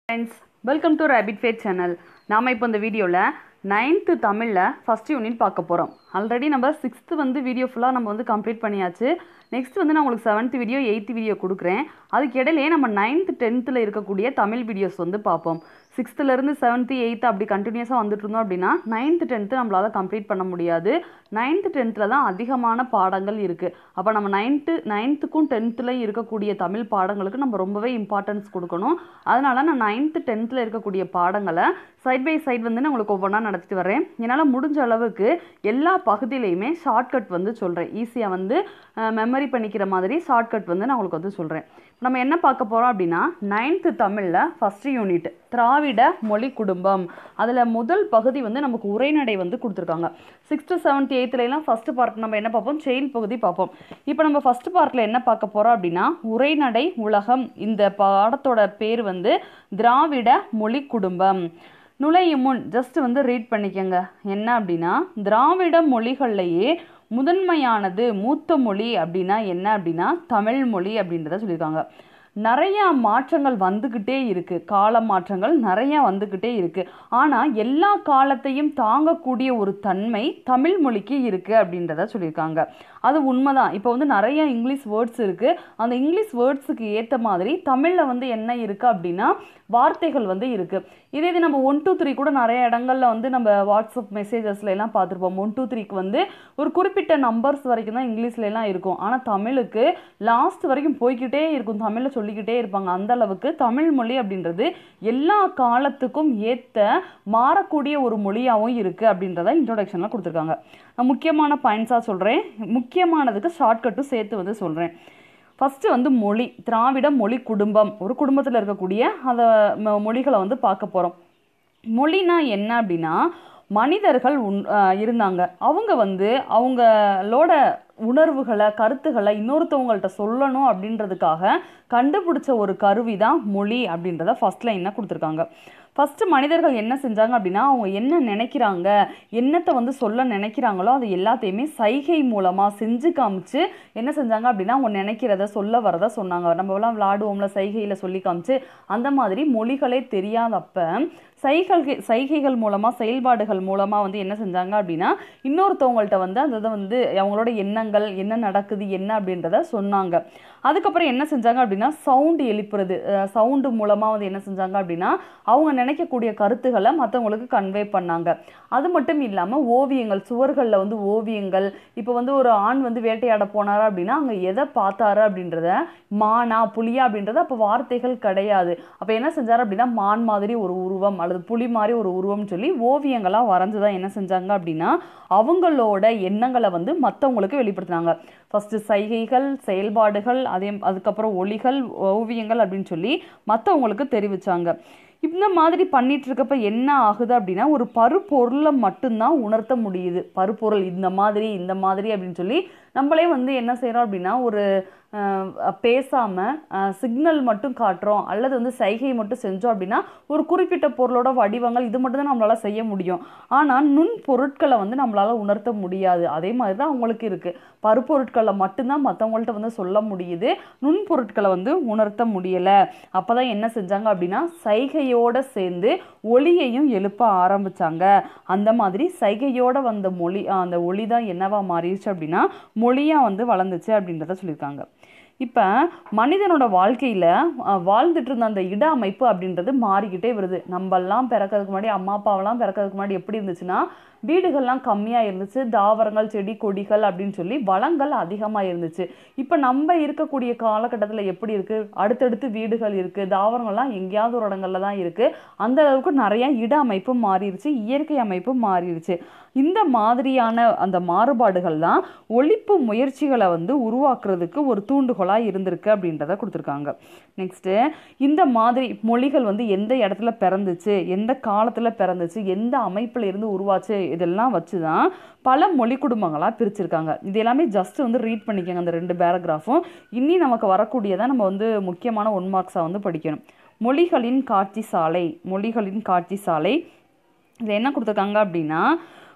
Friends welcome to rapid fat channel நாம் இப்போ இந்த வீடியோவில் நைன்த்து தமிழில் ஃபஸ்ட் யூனிட் பார்க்க போகிறோம் ஆல்ரெடி நம்ம சிக்ஸ்த்து வந்து வீடியோ ஃபுல்லாக நம்ம வந்து கம்ப்ளீட் பண்ணியாச்சு நெக்ஸ்ட் வந்து நான் உங்களுக்கு செவன்த் வீடியோ எயித்து வீடியோ கொடுக்குறேன் அதுக்கு இடையிலே நம்ம நைன்த்து டென்த்தில் இருக்கக்கூடிய தமிழ் வீடியோஸ் வந்து பார்ப்போம் சிக்ஸ்த்துலேருந்து செவன்த்து எயித்து அப்படி கண்டினியூஸாக வந்துட்டு இருந்தோம் அப்படின்னா நைன்த்து டென்த்து நம்மளால் கம்ப்ளீட் பண்ண முடியாது நைன்த்து டென்த்தில் தான் அதிகமான பாடங்கள் இருக்குது அப்போ நம்ம நைன்த்து நைன்த்துக்கும் டென்த்துலையும் இருக்கக்கூடிய தமிழ் பாடங்களுக்கு நம்ம ரொம்பவே இம்பார்ட்டன்ஸ் கொடுக்கணும் அதனால நான் நைன்த்து டென்த்தில் இருக்கக்கூடிய பாடங்களை சைட் பை சைட் வந்து நான் உங்களுக்கு ஒவ்வொன்றா நடத்திட்டு வரேன் என்னால் முடிஞ்ச அளவுக்கு எல்லா பகுதியிலையுமே ஷார்ட்கட் வந்து சொல்கிறேன் ஈஸியாக வந்து மெமரி பண்ணிக்கிற மாதிரி ஷார்ட்கட் வந்து நான் உங்களுக்கு வந்து சொல்கிறேன் நம்ம என்ன பார்க்க போகிறோம் அப்படின்னா நைன்த்து தமிழில் ஃபஸ்ட்டு யூனிட் திராவிட மொழி குடும்பம் அதில் முதல் பகுதி வந்து நமக்கு உரைநடை வந்து கொடுத்துருக்காங்க சிக்ஸ்த்து செவன்த் எயித்துலலாம் ஃபஸ்ட்டு பார்ட் நம்ம என்ன பார்ப்போம் செயின் பகுதி பார்ப்போம் இப்போ நம்ம ஃபஸ்ட்டு பார்ட்டில் என்ன பார்க்க போகிறோம் அப்படின்னா உரைநடை உலகம் இந்த பாடத்தோட பேர் வந்து திராவிட மொழி குடும்பம் நுழையும் முன் ஜஸ்ட் வந்து ரீட் பண்ணிக்கோங்க என்ன அப்படின்னா திராவிட மொழிகள்லையே முதன்மையானது மூத்த மொழி அப்படின்னா என்ன அப்படின்னா தமிழ் மொழி அப்படின்றத சொல்லியிருக்காங்க நிறையா மாற்றங்கள் வந்துக்கிட்டே இருக்குது கால மாற்றங்கள் நிறையா வந்துக்கிட்டே இருக்குது ஆனால் எல்லா காலத்தையும் தாங்கக்கூடிய ஒரு தன்மை தமிழ் மொழிக்கு இருக்குது அப்படின்றத சொல்லியிருக்காங்க அது உண்மைதான் இப்போ வந்து நிறைய இங்கிலீஷ் வேர்ட்ஸ் இருக்குது அந்த இங்கிலீஷ் வேர்ட்ஸுக்கு ஏற்ற மாதிரி தமிழில் வந்து என்ன இருக்குது அப்படின்னா வார்த்தைகள் வந்து இருக்குது இதே இது நம்ம ஒன் டூ த்ரீ கூட நிறைய இடங்கள்ல வந்து நம்ம வாட்ஸ்அப் மெசேஜஸ்ல எல்லாம் பார்த்துருப்போம் ஒன் டூ த்ரீக்கு வந்து ஒரு குறிப்பிட்ட நம்பர்ஸ் வரைக்கும் தான் இங்கிலீஷ்ல எல்லாம் இருக்கும் ஆனால் தமிழுக்கு லாஸ்ட் வரைக்கும் போய்கிட்டே இருக்கும் தமிழில் சொல்லிக்கிட்டே இருப்பாங்க அந்த அளவுக்கு தமிழ் மொழி அப்படின்றது எல்லா காலத்துக்கும் ஏற்ற மாறக்கூடிய ஒரு மொழியாகவும் இருக்குது அப்படின்றத இன்ட்ரோடக்ஷனில் கொடுத்துருக்காங்க நான் முக்கியமான பாயிண்ட்ஸாக சொல்கிறேன் முக்கியமானதுக்கு ஷார்ட்கட்டும் சேர்த்து வந்து சொல்கிறேன் ஃபஸ்ட்டு வந்து மொழி திராவிட மொழி குடும்பம் ஒரு குடும்பத்தில் இருக்கக்கூடிய அந்த ம- மொழிகளை வந்து பார்க்க போகிறோம் மொழினா என்ன அப்படின்னா மனிதர்கள் உன் அஹ் இருந்தாங்க அவங்க வந்து அவங்களோட உணர்வுகளை கருத்துக்களை இன்னொருத்தவங்கள்ட்ட சொல்லணும் அப்படின்றதுக்காக கண்டுபிடிச்ச ஒரு கருவி தான் மொழி அப்படின்றத ஃபர்ஸ்ட் லைனாக கொடுத்துருக்காங்க ஃபஸ்ட்டு மனிதர்கள் என்ன செஞ்சாங்க அப்படின்னா அவங்க என்ன நினைக்கிறாங்க என்னத்தை வந்து சொல்ல நினைக்கிறாங்களோ அது எல்லாத்தையுமே சைகை மூலமாக செஞ்சு காமிச்சு என்ன செஞ்சாங்க அப்படின்னா அவங்க நினைக்கிறத சொல்ல வரத சொன்னாங்க நம்ம எல்லாம் விளாடுவோம்ல சைகையில் சொல்லி காமிச்சு அந்த மாதிரி மொழிகளே தெரியாதப்ப சைகள் சைகைகள் மூலமாக செயல்பாடுகள் மூலமாக வந்து என்ன செஞ்சாங்க அப்படின்னா இன்னொருத்தவங்கள்ட்ட வந்து அந்த இதை வந்து அவங்களோட எண்ணங்கள் என்ன நடக்குது என்ன அப்படின்றத சொன்னாங்க அதுக்கப்புறம் என்ன செஞ்சாங்க அப்படின்னா சவுண்டு எழுப்புறது சவுண்டு மூலமாக வந்து என்ன செஞ்சாங்க அப்படின்னா அவங்க நினைக்கக்கூடிய கருத்துக்களை மற்றவங்களுக்கு கன்வே பண்ணாங்க அது மட்டும் இல்லாமல் ஓவியங்கள் சுவர்களில் வந்து ஓவியங்கள் இப்போ வந்து ஒரு ஆண் வந்து வேட்டையாட போனாரா அப்படின்னா அங்கே எதை பார்த்தாரு அப்படின்றத மானா புலியா அப்படின்றத அப்போ வார்த்தைகள் கிடையாது அப்போ என்ன செஞ்சாரு அப்படின்னா மான் மாதிரி ஒரு உருவம் அல்லது புலி மாதிரி ஒரு உருவம்னு சொல்லி ஓவியங்களாக வரைஞ்சு தான் என்ன செஞ்சாங்க அப்படின்னா அவங்களோட எண்ணங்களை வந்து மற்றவங்களுக்கு வெளிப்படுத்தினாங்க ஃபஸ்ட்டு சைகைகள் செயல்பாடுகள் அதே அதுக்கப்புறம் ஒளிகள் ஓவியங்கள் அப்படின்னு சொல்லி மற்றவங்களுக்கு தெரிவிச்சாங்க இந்த மாதிரி பண்ணிட்டு இருக்கப்ப என்ன ஆகுது அப்படின்னா ஒரு பருப்பொருளை மட்டும்தான் உணர்த்த முடியுது பருப்பொருள் இந்த மாதிரி இந்த மாதிரி அப்படின்னு சொல்லி நம்மளே வந்து என்ன செய்கிறோம் அப்படின்னா ஒரு அஹ், பேசாம சிக்னல் மட்டும் காட்டுறோம் அல்லது வந்து சைகை மட்டும் செஞ்சோம் அப்படின்னா ஒரு குறிப்பிட்ட பொருளோட வடிவங்கள் இது மட்டும் தான் நம்மளால செய்ய முடியும் ஆனால் நுண் பொருட்களை வந்து நம்மளால உணர்த்த முடியாது அதே மாதிரி தான் அவங்களுக்கு இருக்கு பருப்பொருட்களை மட்டும்தான் மற்றவங்கள்ட்ட வந்து சொல்ல முடியுது நுண் பொருட்களை வந்து உணர்த்த முடியல அப்பதான் என்ன செஞ்சாங்க அப்படின்னா சைகையோட சேர்ந்து ஒளியையும் எழுப்ப ஆரம்பிச்சாங்க அந்த மாதிரி சைகையோட வந்த மொழி அஹ் அந்த ஒளி தான் என்னவா மாறிடுச்சு அப்படின்னா மொழியா வந்து வளர்ந்துச்சு அப்படின்றத சொல்லியிருக்காங்க இப்போ மனிதனோட வாழ்க்கையில் வாழ்ந்துட்டு இருந்த அந்த இட அமைப்பு அப்படின்றது மாறிக்கிட்டே வருது நம்மெல்லாம் பிறக்கிறதுக்கு முன்னாடி அம்மா அப்பாவெல்லாம் பிறக்கிறதுக்கு முன்னாடி எப்படி இருந்துச்சுன்னா வீடுகள்லாம் கம்மியாக இருந்துச்சு தாவரங்கள் செடி கொடிகள் அப்படின்னு சொல்லி வளங்கள் அதிகமாக இருந்துச்சு இப்போ நம்ம இருக்கக்கூடிய காலகட்டத்தில் எப்படி இருக்குது அடுத்தடுத்து வீடுகள் இருக்குது தாவரங்கள்லாம் எங்கேயாவது ஒரு இடங்கள்ல தான் இருக்குது அந்த அளவுக்கு நிறைய இட அமைப்பு மாறிடுச்சு இயற்கை அமைப்பு மாறிடுச்சு இந்த மாதிரியான அந்த மாறுபாடுகள் தான் ஒழிப்பு முயற்சிகளை வந்து உருவாக்குறதுக்கு ஒரு தூண்டுகோலாக இருந்திருக்கு அப்படின்றத கொடுத்துருக்காங்க நெக்ஸ்ட்டு இந்த மாதிரி மொழிகள் வந்து எந்த இடத்துல பிறந்துச்சு எந்த காலத்தில் பிறந்துச்சு எந்த அமைப்பில் இருந்து உருவாச்சு இதெல்லாம் வச்சு தான் பல மொழி குடும்பங்களாக பிரிச்சிருக்காங்க இது எல்லாமே ஜஸ்ட் வந்து ரீட் பண்ணிக்கோங்க அந்த ரெண்டு பேராகிராஃபும் இனி நமக்கு வரக்கூடியதை நம்ம வந்து முக்கியமான ஒன் மார்க்ஸாக வந்து படிக்கணும் மொழிகளின் காட்சி சாலை மொழிகளின் காட்சி சாலை இது என்ன கொடுத்துருக்காங்க அப்படின்னா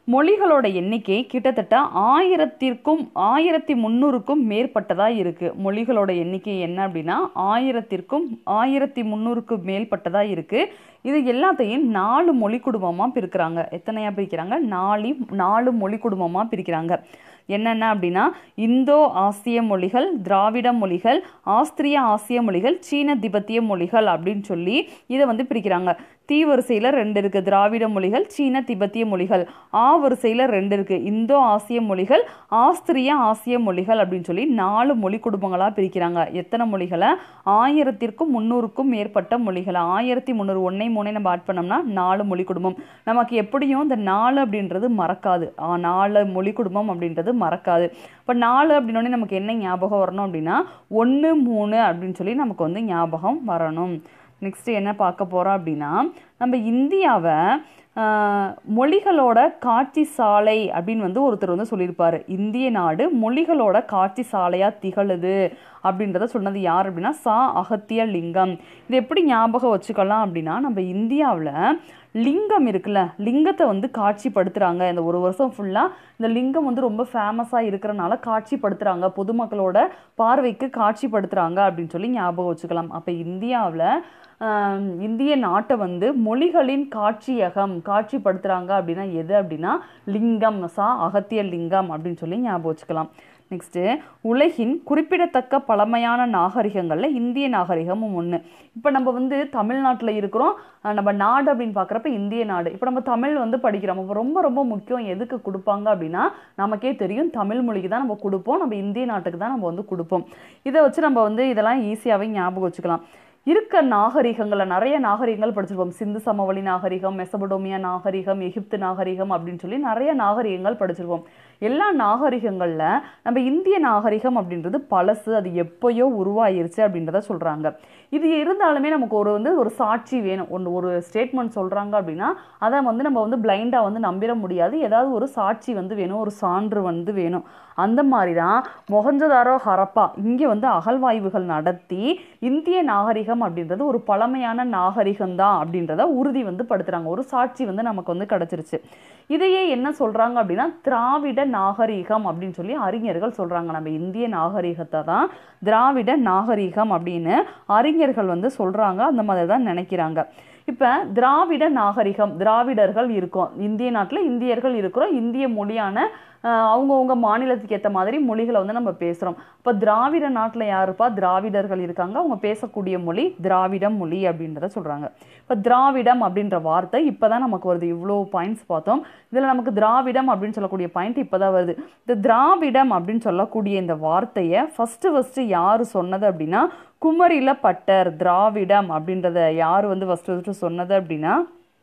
மொழிகளோட எண்ணிக்கை கிட்டத்தட்ட ஆயிரத்திற்கும் ஆயிரத்தி முந்நூறுக்கும் மேற்பட்டதாக இருக்குது மொழிகளோட எண்ணிக்கை என்ன அப்படின்னா ஆயிரத்திற்கும் ஆயிரத்தி முந்நூறுக்கும் மேற்பட்டதாக இருக்குது இது எல்லாத்தையும் நாலு மொழி குடும்பமாக பிரிக்கிறாங்க எத்தனையா பிரிக்கிறாங்க நாலு நாலு மொழி குடும்பமாக பிரிக்கிறாங்க என்னென்ன அப்படின்னா இந்தோ ஆசிய மொழிகள் திராவிட மொழிகள் ஆஸ்திரிய ஆசிய மொழிகள் சீன திபெத்திய மொழிகள் அப்படின்னு சொல்லி இதை வந்து பிரிக்கிறாங்க தீ வரிசையில் ரெண்டு இருக்குது திராவிட மொழிகள் சீன திபெத்திய மொழிகள் ஆ வரிசையில் ரெண்டு இருக்குது இந்தோ ஆசிய மொழிகள் ஆஸ்திரிய ஆசிய மொழிகள் அப்படின்னு சொல்லி நாலு மொழி குடும்பங்களாக பிரிக்கிறாங்க எத்தனை மொழிகளை ஆயிரத்திற்கும் முந்நூறுக்கும் மேற்பட்ட மொழிகளை ஆயிரத்தி முந்நூறு ஒன்றை மூணை நம்ம ஆட் பண்ணோம்னா நாலு மொழி குடும்பம் நமக்கு எப்படியும் இந்த நாலு அப்படின்றது மறக்காது ஆ, நாலு மொழி குடும்பம் அப்படின்றது மறக்காது இப்போ நாலு அப்படின்னோடனே நமக்கு என்ன ஞாபகம் வரணும் அப்படின்னா ஒன்று மூணு அப்படின்னு சொல்லி நமக்கு வந்து ஞாபகம் வரணும் நெக்ஸ்ட்டு என்ன பார்க்க போகிறோம் அப்படின்னா நம்ம இந்தியாவை ஆஹ், மொழிகளோட காட்சி சாலை அப்படின்னு வந்து ஒருத்தர் வந்து சொல்லியிருப்பாரு இந்திய நாடு மொழிகளோட காட்சி சாலையாக திகழுது அப்படின்றத சொன்னது யார் அப்படின்னா சா அகத்திய லிங்கம் இது எப்படி ஞாபகம் வச்சுக்கலாம் அப்படின்னா நம்ம இந்தியாவில் லிங்கம் இருக்குல்ல லிங்கத்தை வந்து காட்சிப்படுத்துகிறாங்க இந்த ஒரு வருஷம் ஃபுல்லாக இந்த லிங்கம் வந்து ரொம்ப ஃபேமஸாக இருக்கிறனால காட்சிப்படுத்துகிறாங்க பொதுமக்களோட பார்வைக்கு காட்சிப்படுத்துகிறாங்க அப்படின்னு சொல்லி ஞாபகம் வச்சுக்கலாம் அப்போ இந்தியாவில் ஆஹ், இந்திய நாட்டை வந்து மொழிகளின் காட்சியகம் காட்சிப்படுத்துகிறாங்க அப்படின்னா எது அப்படின்னா லிங்கம் சா அகத்திய லிங்கம் அப்படின்னு சொல்லி ஞாபகம் வச்சுக்கலாம் நெக்ஸ்ட்டு உலகின் குறிப்பிடத்தக்க பழமையான நாகரிகங்களில் இந்திய நாகரிகமும் ஒன்று இப்போ நம்ம வந்து தமிழ்நாட்டில் இருக்கிறோம் அஹ் நம்ம நாடு அப்படின்னு பார்க்குறப்ப இந்திய நாடு இப்போ நம்ம தமிழ் வந்து படிக்கிறோம் அப்போ ரொம்ப ரொம்ப முக்கியம் எதுக்கு கொடுப்பாங்க அப்படின்னா நமக்கே தெரியும் தமிழ் மொழிக்கு தான் நம்ம கொடுப்போம் நம்ம இந்திய நாட்டுக்கு தான் நம்ம வந்து கொடுப்போம் இதை வச்சு நம்ம வந்து இதெல்லாம் ஈஸியாகவே ஞாபகம் வச்சுக்கலாம் இருக்க நாகரிகங்களை நிறைய நாகரிகங்கள் படிச்சிருப்போம் சிந்து சமவெளி நாகரிகம் மெசபடோமியா நாகரிகம் எகிப்து நாகரிகம் அப்படின்னு சொல்லி நிறைய நாகரிகங்கள் படிச்சிருப்போம் எல்லா நாகரிகங்களில் நம்ம இந்திய நாகரிகம் அப்படின்றது பழசு அது எப்போயோ உருவாயிருச்சு அப்படின்றத சொல்கிறாங்க இது இருந்தாலுமே நமக்கு ஒரு வந்து ஒரு சாட்சி வேணும் ஒன்று ஒரு ஸ்டேட்மெண்ட் சொல்கிறாங்க அப்படின்னா அதை வந்து நம்ம வந்து பிளைண்டாக வந்து நம்பிட முடியாது ஏதாவது ஒரு சாட்சி வந்து வேணும் ஒரு சான்று வந்து வேணும் அந்த மாதிரி தான் மொஹஞ்சதாரோ ஹரப்பா இங்கே வந்து அகழ்வாய்வுகள் நடத்தி இந்திய நாகரிகம் அப்படின்றது ஒரு பழமையான நாகரிகம் தான் அப்படின்றத உறுதி வந்து படுத்துறாங்க ஒரு சாட்சி வந்து நமக்கு வந்து கிடைச்சிருச்சு இதையே என்ன சொல்றாங்க அப்படின்னா திராவிட நாகரிகம் அப்படின்னு சொல்லி அறிஞர்கள் சொல்றாங்க நம்ம இந்திய நாகரிகத்தை தான் திராவிட நாகரிகம் அப்படின்னு அறிஞர்கள் வந்து சொல்றாங்க அந்த மாதிரி தான் நினைக்கிறாங்க இப்போ திராவிட நாகரிகம் திராவிடர்கள் இருக்கோம் இந்திய நாட்டில் இந்தியர்கள் இருக்கிறோம் இந்திய மொழியான ஆஹ், அவங்கவங்க மாநிலத்துக்கு ஏற்ற மாதிரி மொழிகளை வந்து நம்ம பேசுகிறோம் இப்போ திராவிட நாட்டில் யாருப்பா திராவிடர்கள் இருக்காங்க அவங்க பேசக்கூடிய மொழி திராவிடம் மொழி அப்படின்றத சொல்கிறாங்க இப்போ திராவிடம் அப்படின்ற வார்த்தை இப்போ தான் நமக்கு வருது இவ்வளோ பாயிண்ட்ஸ் பார்த்தோம் இதில் நமக்கு திராவிடம் அப்படின்னு சொல்லக்கூடிய பாயிண்ட் இப்போ தான் வருது இந்த திராவிடம் அப்படின்னு சொல்லக்கூடிய இந்த வார்த்தையை ஃபஸ்ட்டு ஃபஸ்ட்டு யார் சொன்னது அப்படின்னா குமரில பட்டர் திராவிடம் அப்படின்றத யார் வந்து ஃபஸ்ட்டு ஃபஸ்ட்டு சொன்னது அப்படின்னா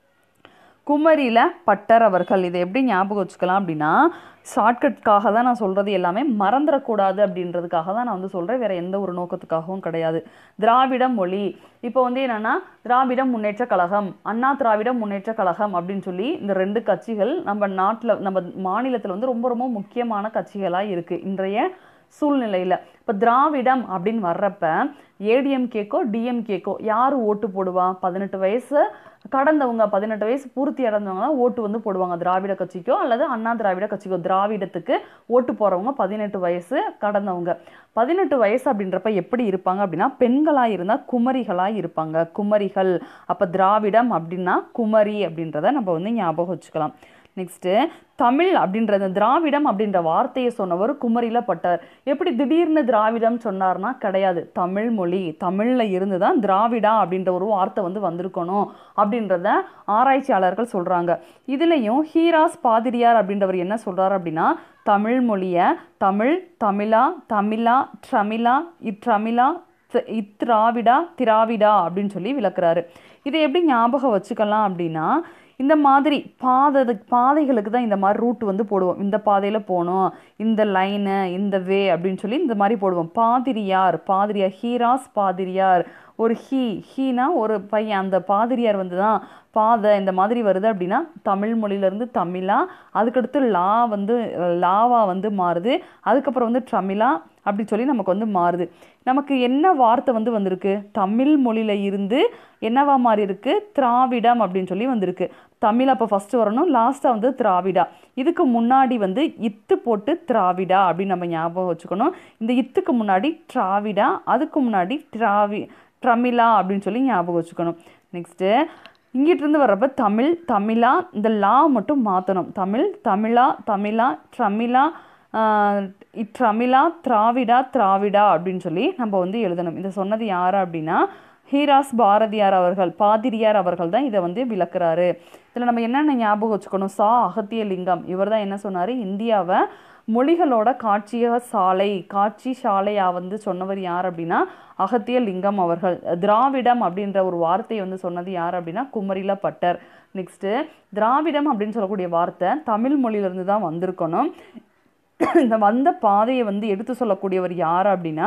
குமரியில் பட்டர் அவர்கள் இதை எப்படி ஞாபகம் வச்சுக்கலாம் அப்படின்னா ஷார்ட்கட்காக தான் நான் சொல்கிறது எல்லாமே மறந்துடக்கூடாது அப்படின்றதுக்காக தான் நான் வந்து சொல்கிறேன் வேறு எந்த ஒரு நோக்கத்துக்காகவும் கிடையாது திராவிட மொழி இப்போ வந்து என்னென்னா திராவிட முன்னேற்ற கழகம் அண்ணா திராவிட முன்னேற்ற கழகம் அப்படின்னு சொல்லி இந்த ரெண்டு கட்சிகள் நம்ம நாட்டில் நம்ம மாநிலத்தில் வந்து ரொம்ப ரொம்ப முக்கியமான கட்சிகளாக இருக்குது இன்றைய சூழ்நிலையில் இப்போ திராவிடம் அப்படின்னு வர்றப்ப ஏடிஎம்கேக்கோ டிஎம்கேக்கோ யார் ஓட்டு போடுவா பதினெட்டு வயசு கடந்தவங்க பதினெட்டு வயசு பூர்த்தி அடைந்தவங்க தான் ஓட்டு வந்து போடுவாங்க திராவிட கட்சிக்கோ அல்லது அண்ணா திராவிட கட்சிக்கோ திராவிடத்துக்கு ஓட்டு போகிறவங்க பதினெட்டு வயசு கடந்தவங்க பதினெட்டு வயசு அப்படின்றப்ப எப்படி இருப்பாங்க அப்படின்னா பெண்களாக இருந்தால் குமரிகளாக இருப்பாங்க குமரிகள் அப்போ திராவிடம் அப்படின்னா குமரி அப்படின்றத நம்ம வந்து ஞாபகம் வச்சுக்கலாம் நெக்ஸ்ட்டு தமிழ் அப்படின்றது திராவிடம் அப்படின்ற வார்த்தையை சொன்னவர் குமரியில் பட்டார் எப்படி திடீர்னு திராவிடம் சொன்னார்னா கிடையாது தமிழ் மொழி தமிழில் இருந்து தான் திராவிடா அப்படின்ற ஒரு வார்த்தை வந்து வந்திருக்கணும் அப்படின்றத ஆராய்ச்சியாளர்கள் சொல்கிறாங்க இதுலேயும் ஹீராஸ் பாதிரியார் அப்படின்றவர் என்ன சொல்கிறார் அப்படின்னா தமிழ் மொழியை தமிழ் தமிழா தமிழா ட்ரமிழா இட்ரமிழா த்- இத்ராவிடா திராவிடா அப்படின்னு சொல்லி விளக்குறாரு இதை எப்படி ஞாபகம் வச்சுக்கலாம் அப்படின்னா இந்த மாதிரி பாதை பாதைகளுக்கு தான் இந்த மாதிரி ரூட் வந்து போடுவோம் இந்த பாதையில் போகணும் இந்த லைனு இந்த வே அப்படின்னு சொல்லி இந்த மாதிரி போடுவோம் பாதிரியார் பாதிரியார் ஹீராஸ் பாதிரியார் ஒரு ஹீ ஹீனா ஒரு பையன் அந்த பாதிரியார் வந்து தான் பாதை இந்த மாதிரி வருது அப்படின்னா தமிழ் மொழியிலேருந்து தமிழா அதுக்கடுத்து லா வந்து லாவா வந்து மாறுது அதுக்கப்புறம் வந்து ட்ரமிழா அப்படி சொல்லி நமக்கு வந்து மாறுது நமக்கு என்ன வார்த்தை வந்து வந்திருக்கு தமிழ் மொழியில இருந்து என்னவா மாறி இருக்கு திராவிடம் அப்படின்னு சொல்லி வந்திருக்கு தமிழ் அப்போ ஃபஸ்ட்டு வரணும் லாஸ்ட்டாக வந்து திராவிடா இதுக்கு முன்னாடி வந்து இத்து போட்டு திராவிடா அப்படின்னு நம்ம ஞாபகம் வச்சுக்கணும் இந்த இத்துக்கு முன்னாடி திராவிடா அதுக்கு முன்னாடி திராவி ட்ரமிழா அப்படின்னு சொல்லி ஞாபகம் வச்சுக்கணும் நெக்ஸ்ட்டு இங்கிட்டிருந்து வர்றப்ப தமிழ் தமிழா இந்த லா மட்டும் மாற்றணும் தமிழ் தமிழா தமிழா ட்ரமிழா இட்ரமிழா திராவிடா திராவிடா அப்படின்னு சொல்லி நம்ம வந்து எழுதணும் இதை சொன்னது யார் அப்படின்னா ஹீராஸ் பாரதியார் அவர்கள் பாதிரியார் அவர்கள் தான் இதை வந்து விளக்குறாரு இதில் நம்ம என்னென்ன ஞாபகம் வச்சுக்கணும் சா அகத்திய லிங்கம் இவர் தான் என்ன சொன்னார் இந்தியாவை மொழிகளோட காட்சிய சாலை காட்சி சாலையா வந்து சொன்னவர் யார் அப்படின்னா அகத்திய லிங்கம் அவர்கள் திராவிடம் அப்படின்ற ஒரு வார்த்தையை வந்து சொன்னது யார் அப்படின்னா குமரில பட்டர் நெக்ஸ்ட்டு திராவிடம் அப்படின்னு சொல்லக்கூடிய வார்த்தை தமிழ் மொழியிலிருந்து தான் வந்திருக்கணும் இந்த வந்த பாதையை வந்து எடுத்து சொல்லக்கூடியவர் யார் அப்படின்னா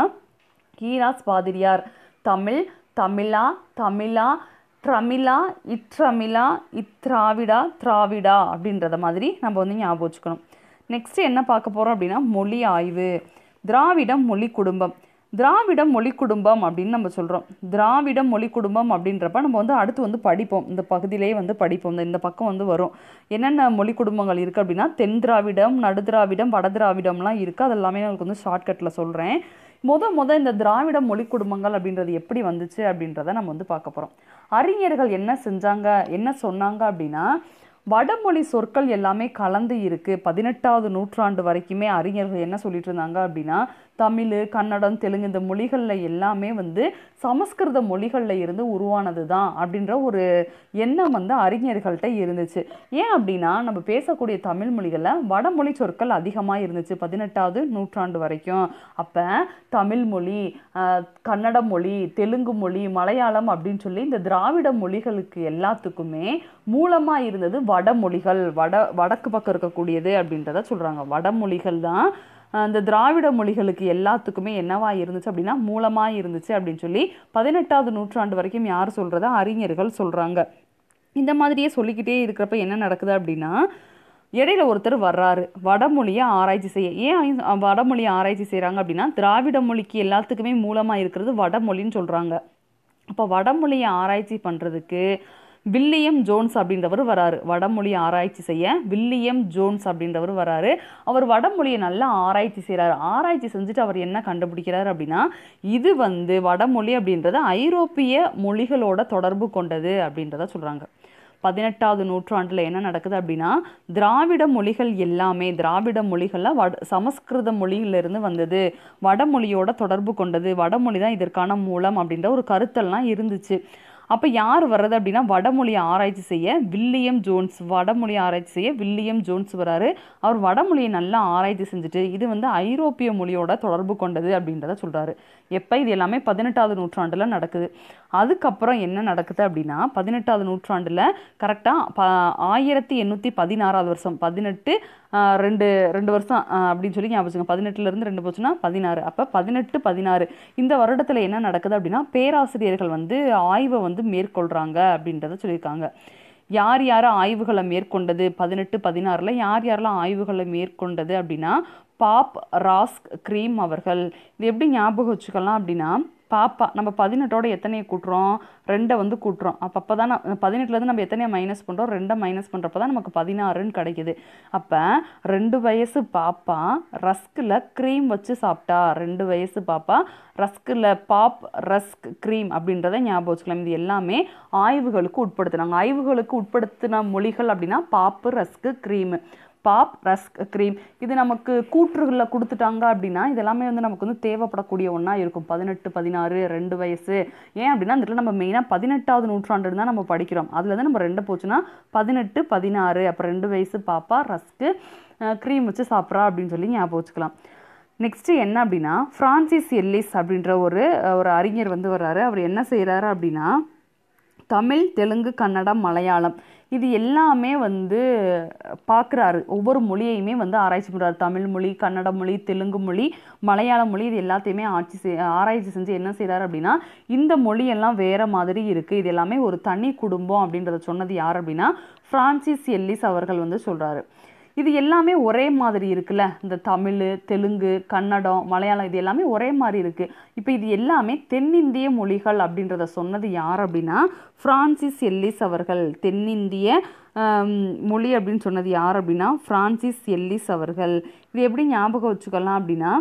ஹீராஸ் பாதிரியார் தமிழ் தமிழா தமிழா ட்ரமிழா இட்ரமிழா இத்ராவிடா திராவிடா அப்படின்றத மாதிரி நம்ம வந்து ஞாபகம் வச்சுக்கணும் நெக்ஸ்ட் என்ன பார்க்க போகிறோம் அப்படின்னா மொழி ஆய்வு திராவிடம் மொழி குடும்பம் திராவிடம் மொழி குடும்பம் அப்படின்னு நம்ம சொல்கிறோம் திராவிடம் மொழி குடும்பம் அப்படின்றப்ப நம்ம வந்து அடுத்து வந்து படிப்போம் இந்த பகுதியிலேயே வந்து படிப்போம் இந்த இந்த பக்கம் வந்து வரும் என்னென்ன மொழி குடும்பங்கள் இருக்குது அப்படின்னா தென் திராவிடம் நடு திராவிடம் வட திராவிடம்லாம் இருக்குது அது எல்லாமே உங்களுக்கு வந்து ஷார்ட்கட்டில் சொல்கிறேன் முத முத இந்த திராவிட மொழி குடும்பங்கள் அப்படின்றது எப்படி வந்துச்சு அப்படின்றத நம்ம வந்து பார்க்க போகிறோம் அறிஞர்கள் என்ன செஞ்சாங்க என்ன சொன்னாங்க அப்படின்னா வடமொழி சொற்கள் எல்லாமே கலந்து இருக்கு பதினெட்டாவது நூற்றாண்டு வரைக்குமே அறிஞர்கள் என்ன சொல்லிட்டு இருந்தாங்க அப்படின்னா தமிழ் கன்னடம் தெலுங்கு இந்த மொழிகளில் எல்லாமே வந்து சமஸ்கிருத மொழிகளில் இருந்து உருவானது தான் அப்படின்ற ஒரு எண்ணம் வந்து அறிஞர்கள்ட்ட இருந்துச்சு ஏன் அப்படின்னா நம்ம பேசக்கூடிய தமிழ் மொழிகளில் வடமொழி சொற்கள் அதிகமாக இருந்துச்சு பதினெட்டாவது நூற்றாண்டு வரைக்கும் அப்போ தமிழ் மொழி ஆஹ், கன்னட மொழி தெலுங்கு மொழி மலையாளம் அப்படின்னு சொல்லி இந்த திராவிட மொழிகளுக்கு எல்லாத்துக்குமே மூலமாக இருந்தது வடமொழிகள் வட வடக்கு பக்கம் இருக்கக்கூடியது அப்படின்றத சொல்கிறாங்க வடமொழிகள் தான் அந்த திராவிட மொழிகளுக்கு எல்லாத்துக்குமே என்னவா இருந்துச்சு அப்படின்னா மூலமாக இருந்துச்சு அப்படின்னு சொல்லி பதினெட்டாவது நூற்றாண்டு வரைக்கும் யார் சொல்கிறதா அறிஞர்கள் சொல்கிறாங்க இந்த மாதிரியே சொல்லிக்கிட்டே இருக்கிறப்ப என்ன நடக்குது அப்படின்னா இடையில ஒருத்தர் வர்றாரு வடமொழியை ஆராய்ச்சி செய்ய ஏன் ஐ- வடமொழியை ஆராய்ச்சி செய்கிறாங்க அப்படின்னா திராவிட மொழிக்கு எல்லாத்துக்குமே மூலமாக இருக்கிறது வடமொழின்னு சொல்கிறாங்க அப்போ வடமொழியை ஆராய்ச்சி பண்ணுறதுக்கு வில்லியம் ஜோன்ஸ் அப்படின்றவர் வராரு வடமொழி ஆராய்ச்சி செய்ய வில்லியம் ஜோன்ஸ் அப்படின்றவர் வராரு அவர் வடமொழியை நல்லா ஆராய்ச்சி செய்கிறாரு ஆராய்ச்சி செஞ்சுட்டு அவர் என்ன கண்டுபிடிக்கிறார் அப்படின்னா இது வந்து வடமொழி அப்படின்றது ஐரோப்பிய மொழிகளோட தொடர்பு கொண்டது அப்படின்றத சொல்கிறாங்க பதினெட்டாவது நூற்றாண்டில் என்ன நடக்குது அப்படின்னா திராவிட மொழிகள் எல்லாமே திராவிட மொழிகளில் வட சமஸ்கிருத மொழியிலிருந்து வந்தது வடமொழியோட தொடர்பு கொண்டது வடமொழி தான் இதற்கான மூலம் அப்படின்ற ஒரு கருத்தெல்லாம் இருந்துச்சு அப்போ யார் வர்றது அப்படின்னா வடமொழி ஆராய்ச்சி செய்ய வில்லியம் ஜோன்ஸ் வடமொழி ஆராய்ச்சி செய்ய வில்லியம் ஜோன்ஸ் வராரு அவர் வடமொழியை நல்லா ஆராய்ச்சி செஞ்சுட்டு இது வந்து ஐரோப்பிய மொழியோட தொடர்பு கொண்டது அப்படின்றத சொல்றாரு எப்போ இது எல்லாமே பதினெட்டாவது நூற்றாண்டில் நடக்குது அதுக்கப்புறம் என்ன நடக்குது அப்படின்னா பதினெட்டாவது நூற்றாண்டில் கரெக்டாக ப ஆயிரத்தி எண்ணூற்றி பதினாறாவது வருஷம் பதினெட்டு ஆஹ், ரெண்டு ரெண்டு வருஷம் ஆஹ், அப்படின்னு சொல்லி ஞாபகம் வச்சுக்கோங்க. 18 ல இருந்து ரெண்டு போச்சுன்னா பதினாறு அப்போ பதினெட்டு பதினாறு இந்த வருடத்தில் என்ன நடக்குது அப்படின்னா பேராசிரியர்கள் வந்து ஆய்வை வந்து மேற்கொள்கிறாங்க அப்படின்றத சொல்லியிருக்காங்க யார் யார் ஆய்வுகளை மேற்கொண்டது பதினெட்டு பதினாறில் யார் யாரெல்லாம் ஆய்வுகளை மேற்கொண்டது அப்படின்னா பாப் ராஸ்க் க்ரீம் அவர்கள் இது எப்படி ஞாபகம் வச்சுக்கலாம் அப்படின்னா பாப்பா நம்ம பதினெட்டோட எத்தனையை கூட்டுறோம் ரெண்டை வந்து கூட்டுறோம் அப்போ அப்போ தான் பதினெட்டுலேருந்து நம்ம எத்தனையை மைனஸ் பண்ணுறோம் ரெண்டை மைனஸ் பண்ணுறப்ப தான் நமக்கு பதினாறுன்னு கிடைக்குது அப்போ ரெண்டு வயசு பாப்பா ரஸ்கில் க்ரீம் வச்சு சாப்பிட்டா ரெண்டு வயசு பாப்பா ரஸ்கில் பாப் ரஸ்க் க்ரீம் அப்படின்றத ஞாபகம் வச்சுக்கலாம் இது எல்லாமே ஆய்வுகளுக்கு உட்படுத்துனாங்க ஆய்வுகளுக்கு உட்படுத்தின மொழிகள் அப்படின்னா pop rusk cream pop rusk cream இது நமக்கு கூற்றுகளில் கொடுத்துட்டாங்க அப்படின்னா இதெல்லாமே வந்து நமக்கு வந்து தேவைப்படக்கூடிய ஒன்றா இருக்கும் பதினெட்டு பதினாறு ரெண்டு வயசு ஏன் அப்படின்னா இந்த இடத்துல நம்ம மெயினாக பதினெட்டாவது நூற்றாண்டு தான் நம்ம படிக்கிறோம் அதில் தான் நம்ம ரெண்டு போச்சுன்னா பதினெட்டு பதினாறு அப்போ ரெண்டு வயசு பாப்பா ரஸ்க்கு க்ரீம் வச்சு சாப்பிட்றா அப்படின்னு சொல்லி ஞாபகம் வச்சுக்கலாம் நெக்ஸ்ட்டு என்ன அப்படின்னா ஃப்ரான்சிஸ் எல்லிஸ் அப்படின்ற ஒரு ஒரு அறிஞர் வந்து வர்றாரு அவர் என்ன செய்கிறாரு அப்படின்னா தமிழ் தெலுங்கு கன்னடம் மலையாளம் இது எல்லாமே வந்து பார்க்குறாரு ஒவ்வொரு மொழியையுமே வந்து ஆராய்ச்சி பண்ணுறாரு தமிழ் மொழி கன்னட மொழி தெலுங்கு மொழி மலையாள மொழி இது எல்லாத்தையுமே ஆட்சி செய் ஆராய்ச்சி செஞ்சு என்ன செய்கிறாரு அப்படின்னா இந்த மொழியெல்லாம் வேற மாதிரி இருக்குது இது எல்லாமே ஒரு தனி குடும்பம் அப்படின்றத சொன்னது யார் அப்படின்னா ஃப்ரான்சிஸ் எல்லிஸ் அவர்கள் வந்து சொல்கிறாரு இது எல்லாமே ஒரே மாதிரி இருக்குல்ல இந்த தமிழ் தெலுங்கு கன்னடம் மலையாளம் இது எல்லாமே ஒரே மாதிரி இருக்குது இப்போ இது எல்லாமே தென்னிந்திய மொழிகள் அப்படின்றத சொன்னது யார் அப்படின்னா ஃப்ரான்சிஸ் எல்லிஸ் அவர்கள் தென்னிந்திய ஆம், மொழி அப்படின்னு சொன்னது யார் அப்படின்னா ஃப்ரான்சிஸ் எல்லிஸ் அவர்கள் இது எப்படி ஞாபகம் வச்சுக்கலாம் அப்படின்னா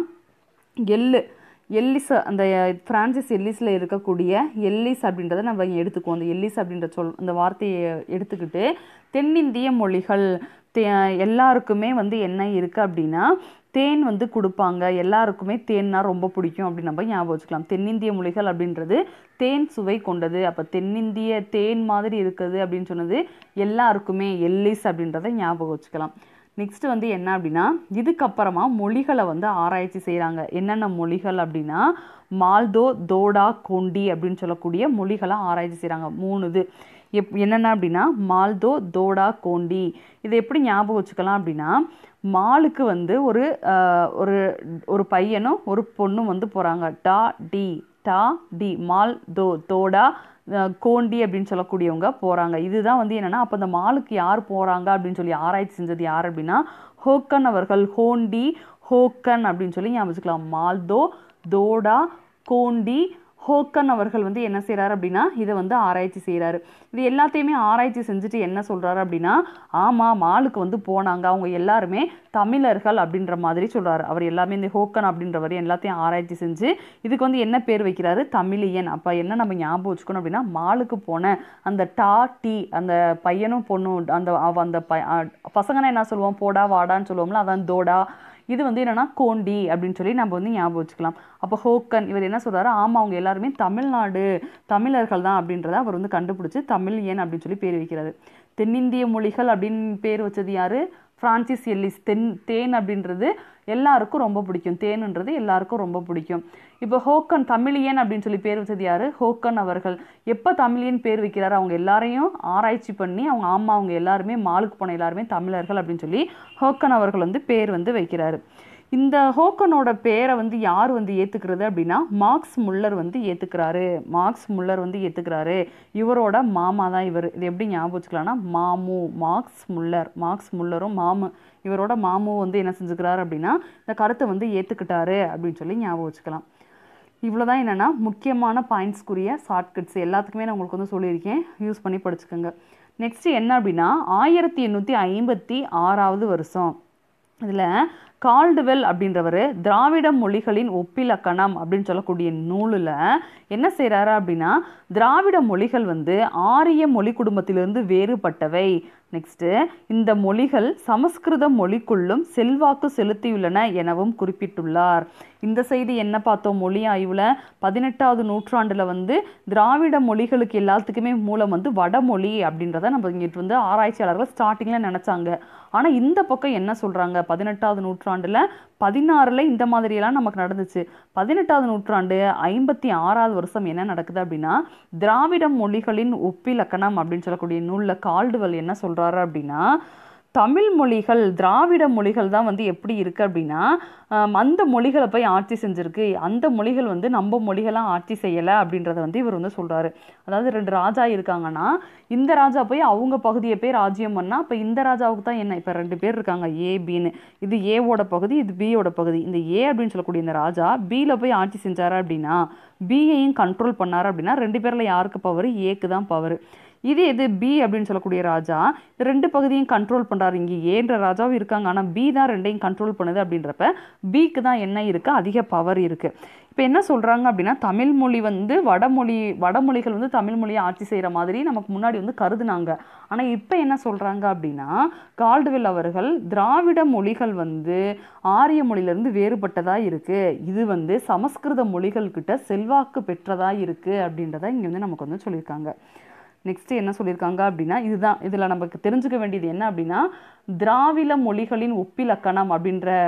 எள்ளு எல்லிஸ் அந்த ஃப்ரான்சிஸ் எல்லிஸில் இருக்கக்கூடிய எல்லிஸ் அப்படின்றத நம்ம இங்கே எடுத்துக்குவோம் அந்த எல்லிஸ் அப்படின்ற சொல் அந்த வார்த்தையை எடுத்துக்கிட்டு தென்னிந்திய மொழிகள் தே எல்லாருக்குமே வந்து என்ன இருக்குது அப்படின்னா தேன் வந்து கொடுப்பாங்க எல்லாருக்குமே தேன்னா ரொம்ப பிடிக்கும் அப்படின்னு நம்ம ஞாபகம் வச்சுக்கலாம் தென்னிந்திய மொழிகள் அப்படின்றது தேன் சுவை கொண்டது அப்போ தென்னிந்திய தேன் மாதிரி இருக்குது அப்படின்னு சொன்னது எல்லாருக்குமே எல்லிஸ் அப்படின்றத ஞாபகம் வச்சுக்கலாம் நெக்ஸ்ட் வந்து என்ன அப்படின்னா இதுக்கப்புறமா மொழிகளை வந்து ஆராய்ச்சி செய்கிறாங்க என்னென்ன மொழிகள் அப்படின்னா மால்தோ தோடா கோண்டி அப்படின்னு சொல்லக்கூடிய மொழிகளை ஆராய்ச்சி செய்கிறாங்க மூணு இது எப் என்னென்ன அப்படின்னா மால்தோ தோடா கோண்டி இதை எப்படி ஞாபகம் வச்சுக்கலாம் அப்படின்னா மாலுக்கு வந்து ஒரு ஆஹ், ஒரு ஒரு பையனும் ஒரு பொண்ணும் வந்து போகிறாங்க டா டி டா டி மால் தோ தோடா அஹ், கோண்டி அப்படின்னு சொல்லக்கூடியவங்க போகிறாங்க இதுதான் வந்து என்னென்னா அப்போ அந்த மாலுக்கு யார் போகிறாங்க அப்படின்னு சொல்லி ஆராய்ச்சி செஞ்சது யார் அப்படின்னா ஹோக்கன் அவர்கள் ஹோண்டி ஹோக்கன் அப்படின்னு சொல்லி ஞாபகம் வச்சுக்கலாம் மால்தோ தோடா கோண்டி ஹோக்கன் அவர்கள் வந்து என்ன செய்கிறாரு அப்படின்னா இதை வந்து ஆராய்ச்சி செய்கிறாரு இது எல்லாத்தையுமே ஆராய்ச்சி செஞ்சுட்டு என்ன சொல்கிறாரு அப்படின்னா ஆமாம் மாலுக்கு வந்து போனாங்க அவங்க எல்லாருமே தமிழர்கள் அப்படின்ற மாதிரி சொல்கிறாரு அவர் எல்லாமே இந்த ஹோக்கன் அப்படின்றவர் எல்லாத்தையும் ஆராய்ச்சி செஞ்சு இதுக்கு வந்து என்ன பேர் வைக்கிறாரு தமிழியன் அப்போ என்ன நம்ம ஞாபகம் வச்சுக்கணும் அப்படின்னா மாலுக்கு போன அந்த டா டி அந்த பையனும் பொண்ணும் அந்த அவ- அந்த ப பசங்கன்னா என்ன சொல்லுவோம் போடா வாடான்னு சொல்லுவோம்ல அதான் தோடா இது வந்து என்னன்னா கோண்டி அப்படின்னு சொல்லி நம்ம வந்து ஞாபகம் வச்சுக்கலாம் அப்போ ஹோக்கன் இவர் என்ன சொல்றாரு ஆமா அவங்க எல்லாருமே தமிழ்நாடு தமிழர்கள் தான் அப்படின்றத அவர் வந்து கண்டுபிடிச்சு தமிழியன் அப்படின்னு சொல்லி பேர் வைக்கிறாரு தென்னிந்திய மொழிகள் அப்படின்னு பேர் வச்சது யாரு பிரான்சிஸ் எல்லிஸ் தென் தேன் அப்படின்றது எல்லாருக்கும் ரொம்ப பிடிக்கும் தேனுன்றது எல்லாருக்கும் ரொம்ப பிடிக்கும் இப்போ ஹோக்கன் தமிழியன் அப்படின்னு சொல்லி பேர் வச்சது யாரு ஹோக்கன் அவர்கள் எப்போ தமிழியன் பேர் வைக்கிறாரு அவங்க எல்லாரையும் ஆராய்ச்சி பண்ணி அவங்க ஆமா அவங்க எல்லாருமே மாலுக்கு போன எல்லாருமே தமிழர்கள் அப்படின்னு சொல்லி ஹோக்கன் அவர்கள் வந்து பேர் வந்து வைக்கிறாரு இந்த ஹோக்கனோட பேரை வந்து யார் வந்து ஏத்துக்கிறது அப்படின்னா மார்க்ஸ் முல்லர் வந்து ஏத்துக்கிறாரு மார்க்ஸ் முல்லர் வந்து ஏத்துக்கிறாரு இவரோட மாமா தான் இவர் இது எப்படி ஞாபகம் வச்சுக்கலாம்னா மாமு மார்க்ஸ் முல்லர் மார்க்ஸ் முல்லரும் மாமு இவரோட மாமு வந்து என்ன செஞ்சுக்கிறாரு அப்படின்னா இந்த கருத்தை வந்து ஏத்துக்கிட்டாரு அப்படின்னு சொல்லி ஞாபகம் வச்சுக்கலாம் இவ்வளோதான் என்னென்னா முக்கியமான பாயிண்ட்ஸ்க்குரிய ஷார்ட்கட்ஸ் எல்லாத்துக்குமே நான் உங்களுக்கு வந்து சொல்லியிருக்கேன் யூஸ் பண்ணி படிச்சுக்கோங்க நெக்ஸ்ட் என்ன அப்படின்னா ஆயிரத்தி எண்ணூற்றி ஐம்பத்தி ஆறாவது வருஷம் இதில் கால்டுவெல் அப்படின்றவர் திராவிட மொழிகளின் ஒப்பிலக்கணம் அப்படின்னு சொல்லக்கூடிய நூலில் என்ன செய்கிறாரு அப்படின்னா திராவிட மொழிகள் வந்து ஆரிய மொழி குடும்பத்திலிருந்து வேறுபட்டவை நெக்ஸ்ட்டு இந்த மொழிகள் சமஸ்கிருத மொழிக்குள்ளும் செல்வாக்கு செலுத்தியுள்ளன எனவும் குறிப்பிட்டுள்ளார் இந்த செய்தி என்ன பார்த்தோம் மொழி ஆய்வில் பதினெட்டாவது நூற்றாண்டில் வந்து திராவிட மொழிகளுக்கு எல்லாத்துக்குமே மூலம் வந்து வடமொழி அப்படின்றத நம்ம இங்கிட்டு வந்து ஆராய்ச்சியாளர்கள் ஸ்டார்டிங்கில் நினச்சாங்க ஆனால் இந்த பக்கம் என்ன சொல்கிறாங்க பதினெட்டாவது நூற்றாண்டில் பதினாறில் இந்த மாதிரியெல்லாம் நமக்கு நடந்துச்சு பதினெட்டாவது நூற்றாண்டு ஐம்பத்தி ஆறாவது வருஷம் என்ன நடக்குது அப்படின்னா திராவிட மொழிகளின் ஒப்பிலக்கணம் அப்படின்னு சொல்லக்கூடிய நூலில் கால்டுவல் என்ன சொல்கிறாரு அப்படின்னா தமிழ் மொழிகள் திராவிட மொழிகள் தான் வந்து எப்படி இருக்குது அப்படின்னா ஆம், அந்த மொழிகளை போய் ஆட்சி செஞ்சிருக்கு அந்த மொழிகள் வந்து நம்ம மொழிகளாம் ஆட்சி செய்யலை அப்படின்றத வந்து இவர் வந்து சொல்கிறாரு அதாவது ரெண்டு ராஜா இருக்காங்கன்னா இந்த ராஜா போய் அவங்க பகுதியை போய் ராஜ்யம் பண்ணால் அப்போ இந்த ராஜாவுக்கு தான் என்ன இப்போ ரெண்டு பேர் இருக்காங்க ஏ பின்னு இது ஏவோட பகுதி இது பியோட பகுதி இந்த ஏ அப்படின்னு சொல்லக்கூடிய இந்த ராஜா பியில் போய் ஆட்சி செஞ்சாரு அப்படின்னா பியையும் கண்ட்ரோல் பண்ணாரு அப்படின்னா ரெண்டு பேரில் யாருக்கு பவர் ஏக்கு தான் பவர் இது எது பி அப்படின்னு சொல்லக்கூடிய ராஜா இந்த ரெண்டு பகுதியும் கண்ட்ரோல் பண்ணுறாரு இங்கே ஏன்ற ராஜாவும் இருக்காங்க ஆனால் பி தான் ரெண்டையும் கண்ட்ரோல் பண்ணுது அப்படின்றப்ப பிக்கு தான் என்ன இருக்குது அதிக பவர் இருக்குது இப்போ என்ன சொல்கிறாங்க அப்படின்னா தமிழ் மொழி வந்து வடமொழி வடமொழிகள் வந்து தமிழ் மொழியை ஆட்சி செய்கிற மாதிரி நமக்கு முன்னாடி வந்து கருதுனாங்க ஆனால் இப்போ என்ன சொல்கிறாங்க அப்படின்னா கால்டுவெல் அவர்கள் திராவிட மொழிகள் வந்து ஆரிய மொழியிலேருந்து வேறுபட்டதாக இருக்குது இது வந்து சமஸ்கிருத மொழிகள் கிட்ட செல்வாக்கு பெற்றதாக இருக்குது அப்படின்றத இங்கே வந்து நமக்கு வந்து சொல்லியிருக்காங்க நெக்ஸ்ட் என்ன சொல்லியிருக்காங்க அப்படின்னா இதுதான் இதில் நமக்கு தெரிஞ்சுக்க வேண்டியது என்ன அப்படின்னா திராவிட மொழிகளின் ஒப்பிலக்கணம் அப்படின்ற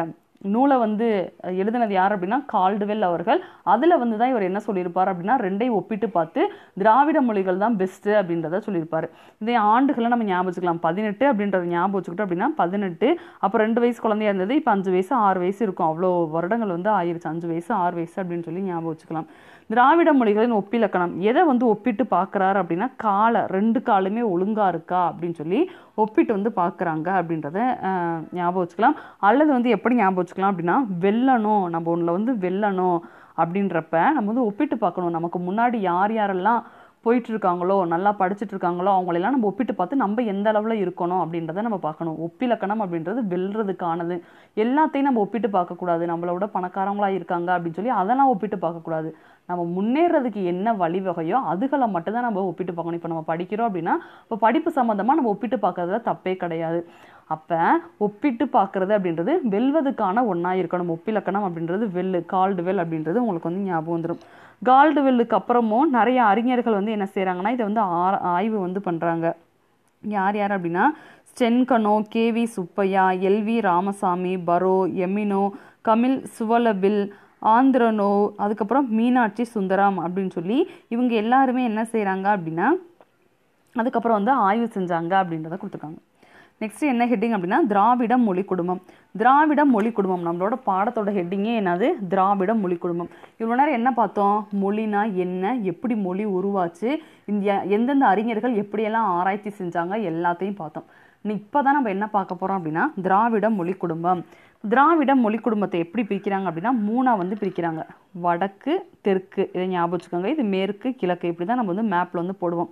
நூலை வந்து எழுதினது யார் அப்படின்னா கால்டுவெல் அவர்கள் அதில் வந்து தான் இவர் என்ன சொல்லியிருப்பார் அப்படின்னா ரெண்டையும் ஒப்பிட்டு பார்த்து திராவிட மொழிகள் தான் பெஸ்ட்டு அப்படின்றத சொல்லியிருப்பார் இதே ஆண்டுகளை நம்ம ஞாபகம் வச்சுக்கலாம் பதினெட்டு அப்படின்றத ஞாபகம் வச்சுக்கிட்டோம் அப்படின்னா பதினெட்டு அப்போ ரெண்டு வயசு குழந்தையா இருந்தது இப்போ அஞ்சு வயசு ஆறு வயசு இருக்கும் அவ்வளோ வருடங்கள் வந்து ஆயிருச்சு அஞ்சு வயசு ஆறு வயசு அப்படின்னு சொல்லி ஞாபகம் வச்சுக்கலாம் திராவிட மொழிகளின் ஒப்பிலக்கணம் எதை வந்து ஒப்பிட்டு பார்க்குறாரு அப்படின்னா காலை ரெண்டு காலுமே ஒழுங்கா இருக்கா அப்படின்னு சொல்லி ஒப்பிட்டு வந்து பார்க்குறாங்க அப்படின்றத அஹ், ஞாபகம் வச்சுக்கலாம் அல்லது வந்து எப்படி ஞாபகம் வச்சுக்கலாம் அப்படின்னா வெல்லணும் நம்ம ஒன்றில் வந்து வெல்லணும் அப்படின்றப்ப நம்ம வந்து ஒப்பிட்டு பார்க்கணும் நமக்கு முன்னாடி யார் யாரெல்லாம் போயிட்டு இருக்காங்களோ நல்லா படிச்சுட்டு இருக்காங்களோ அவங்களெல்லாம் நம்ம ஒப்பிட்டு பார்த்து நம்ம எந்த அளவில் இருக்கணும் அப்படின்றத நம்ம பார்க்கணும் ஒப்பிலக்கணம் அப்படின்றது வெல்றதுக்கானது எல்லாத்தையும் நம்ம ஒப்பிட்டு பார்க்கக்கூடாது நம்மளை விட பணக்காரங்களா இருக்காங்க அப்படின்னு சொல்லி அதெல்லாம் ஒப்பிட்டு பார்க்கக்கூடாது நம்ம முன்னேறதுக்கு என்ன வழிவகையோ அதுகளை மட்டும்தான் நம்ம ஒப்பிட்டு பார்க்கணும் இப்போ நம்ம படிக்கிறோம் அப்படின்னா இப்போ படிப்பு சம்மந்தமாக நம்ம ஒப்பிட்டு பார்க்கறதுல தப்பே கிடையாது அப்போ ஒப்பிட்டு பார்க்கறது அப்படின்றது வெல்வதுக்கான ஒன்றா இருக்கணும் ஒப்பிலக்கணம் அப்படின்றது வெல்லு கால்டு வெல் அப்படின்றது உங்களுக்கு வந்து ஞாபகம் வந்துடும் கால்டு வெல்லுக்கு அப்புறமும் நிறைய அறிஞர்கள் வந்து என்ன செய்கிறாங்கன்னா இதை வந்து ஆர- ஆய்வு வந்து பண்ணுறாங்க யார் யார் அப்படின்னா Sten Konow K V Subbaiah L V Ramaswamy Burrow Emeneau Kamil Zvelebil Andronov அதுக்கப்புறம் மீனாட்சி சுந்தரம் அப்படின்னு சொல்லி இவங்க எல்லாருமே என்ன செய்கிறாங்க அப்படின்னா அதுக்கப்புறம் வந்து ஆய்வு செஞ்சாங்க அப்படின்றத கொடுத்துருக்காங்க நெக்ஸ்ட் என்ன ஹெட்டிங் அப்படின்னா திராவிட மொழி குடும்பம் திராவிட மொழி குடும்பம் நம்மளோட பாடத்தோட ஹெட்டிங்கே என்னது திராவிட மொழி குடும்பம் இவ்வளோ நேரம் என்ன பார்த்தோம் மொழினா என்ன எப்படி மொழி உருவாச்சு இந்தியா எந்தெந்த அறிஞர்கள் எப்படியெல்லாம் ஆராய்ச்சி செஞ்சாங்க எல்லாத்தையும் பார்த்தோம் இப்போ தான் நம்ம என்ன பார்க்க போகிறோம் அப்படின்னா திராவிட மொழி குடும்பம் திராவிட மொழி குடும்பத்தை எப்படி பிரிக்கிறாங்க அப்படின்னா மூணாக வந்து பிரிக்கிறாங்க வடக்கு தெற்கு இதை ஞாபகம் வச்சுக்கோங்க இது மேற்கு கிழக்கு இப்படி தான் நம்ம வந்து மேப்பில் வந்து போடுவோம்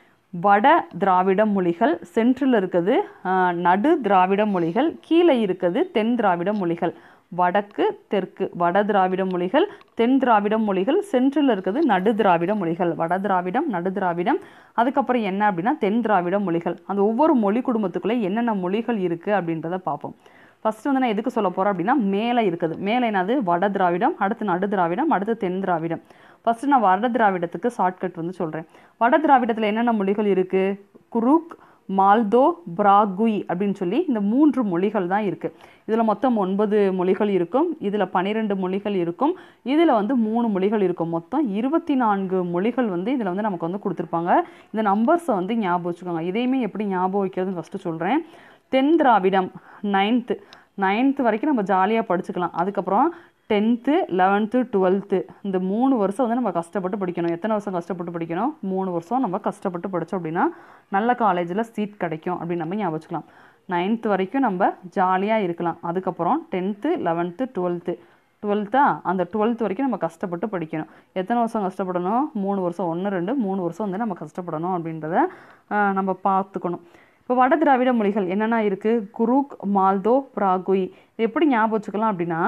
வட திராவிட மொழிகள் சென்ட்ரில் இருக்குது ஆஹ், நடு திராவிட மொழிகள் கீழே இருக்குது தென் திராவிட மொழிகள் வடக்கு தெற்கு வட திராவிட மொழிகள் தென் திராவிட மொழிகள் சென்ட்ரில் இருக்குது நடு திராவிட மொழிகள் வட திராவிடம் நடு திராவிடம் அதுக்கப்புறம் என்ன அப்படின்னா தென் திராவிட மொழிகள் அந்த ஒவ்வொரு மொழி குடும்பத்துக்குள்ளே என்னென்ன மொழிகள் இருக்குது அப்படின்றத பார்ப்போம் ஃபர்ஸ்ட் வந்து நான் எதுக்கு சொல்ல போகிறேன் அப்படின்னா மேலே இருக்குது மேலே என்னது வட திராவிடம் அடுத்து நடு திராவிடம் அடுத்து தென் திராவிடம் ஃபர்ஸ்ட் நான் வட திராவிடத்துக்கு ஷார்ட்கட் வந்து சொல்கிறேன் வட திராவிடத்தில் என்னென்ன மொழிகள் இருக்குது குருக் மால்தோ பிராகுய் அப்படின்னு சொல்லி இந்த மூன்று மொழிகள் தான் இருக்குது இதில் மொத்தம் ஒன்பது மொழிகள் இருக்கும் இதில் பன்னிரெண்டு மொழிகள் இருக்கும் இதில் வந்து மூணு மொழிகள் இருக்கும் மொத்தம் இருபத்தி நான்கு மொழிகள் வந்து இதில் வந்து நமக்கு வந்து கொடுத்துருப்பாங்க இந்த நம்பர்ஸை வந்து ஞாபகம் வச்சுக்கோங்க இதையுமே எப்படி ஞாபகம் வைக்கிறதுன்னு ஃபஸ்ட்டு சொல்கிறேன் தென் திராவிடம் நைன்த்து நைன்த்து வரைக்கும் நம்ம ஜாலியாக படிச்சுக்கலாம் அதுக்கப்புறம் டென்த்து லெவன்த்து டுவெல்த்து இந்த மூணு வருஷம் வந்து நம்ம கஷ்டப்பட்டு படிக்கணும் எத்தனை வருஷம் கஷ்டப்பட்டு படிக்கணும் மூணு வருஷம் நம்ம கஷ்டப்பட்டு படித்தோம் அப்படின்னா நல்ல காலேஜில் சீட் கிடைக்கும் அப்படின்னு நம்ம ஞாபகம் வச்சுக்கலாம் நைன்த்து வரைக்கும் நம்ம ஜாலியாக இருக்கலாம் அதுக்கப்புறம் டென்த்து லெவன்த்து டுவெல்த்து டுவெல்த்தா அந்த டுவெல்த் வரைக்கும் நம்ம கஷ்டப்பட்டு படிக்கணும் எத்தனை வருஷம் கஷ்டப்படணும் மூணு வருஷம் ஒன்று ரெண்டு மூணு வருஷம் வந்து நம்ம கஷ்டப்படணும் அப்படின்றத ஆஹ், நம்ம பார்த்துக்கணும் இப்போ வட திராவிட மொழிகள் என்னென்ன இருக்குது குருக் மால்தோ பிராகுய் இது எப்படி ஞாபகம் வச்சுக்கலாம் அப்படின்னா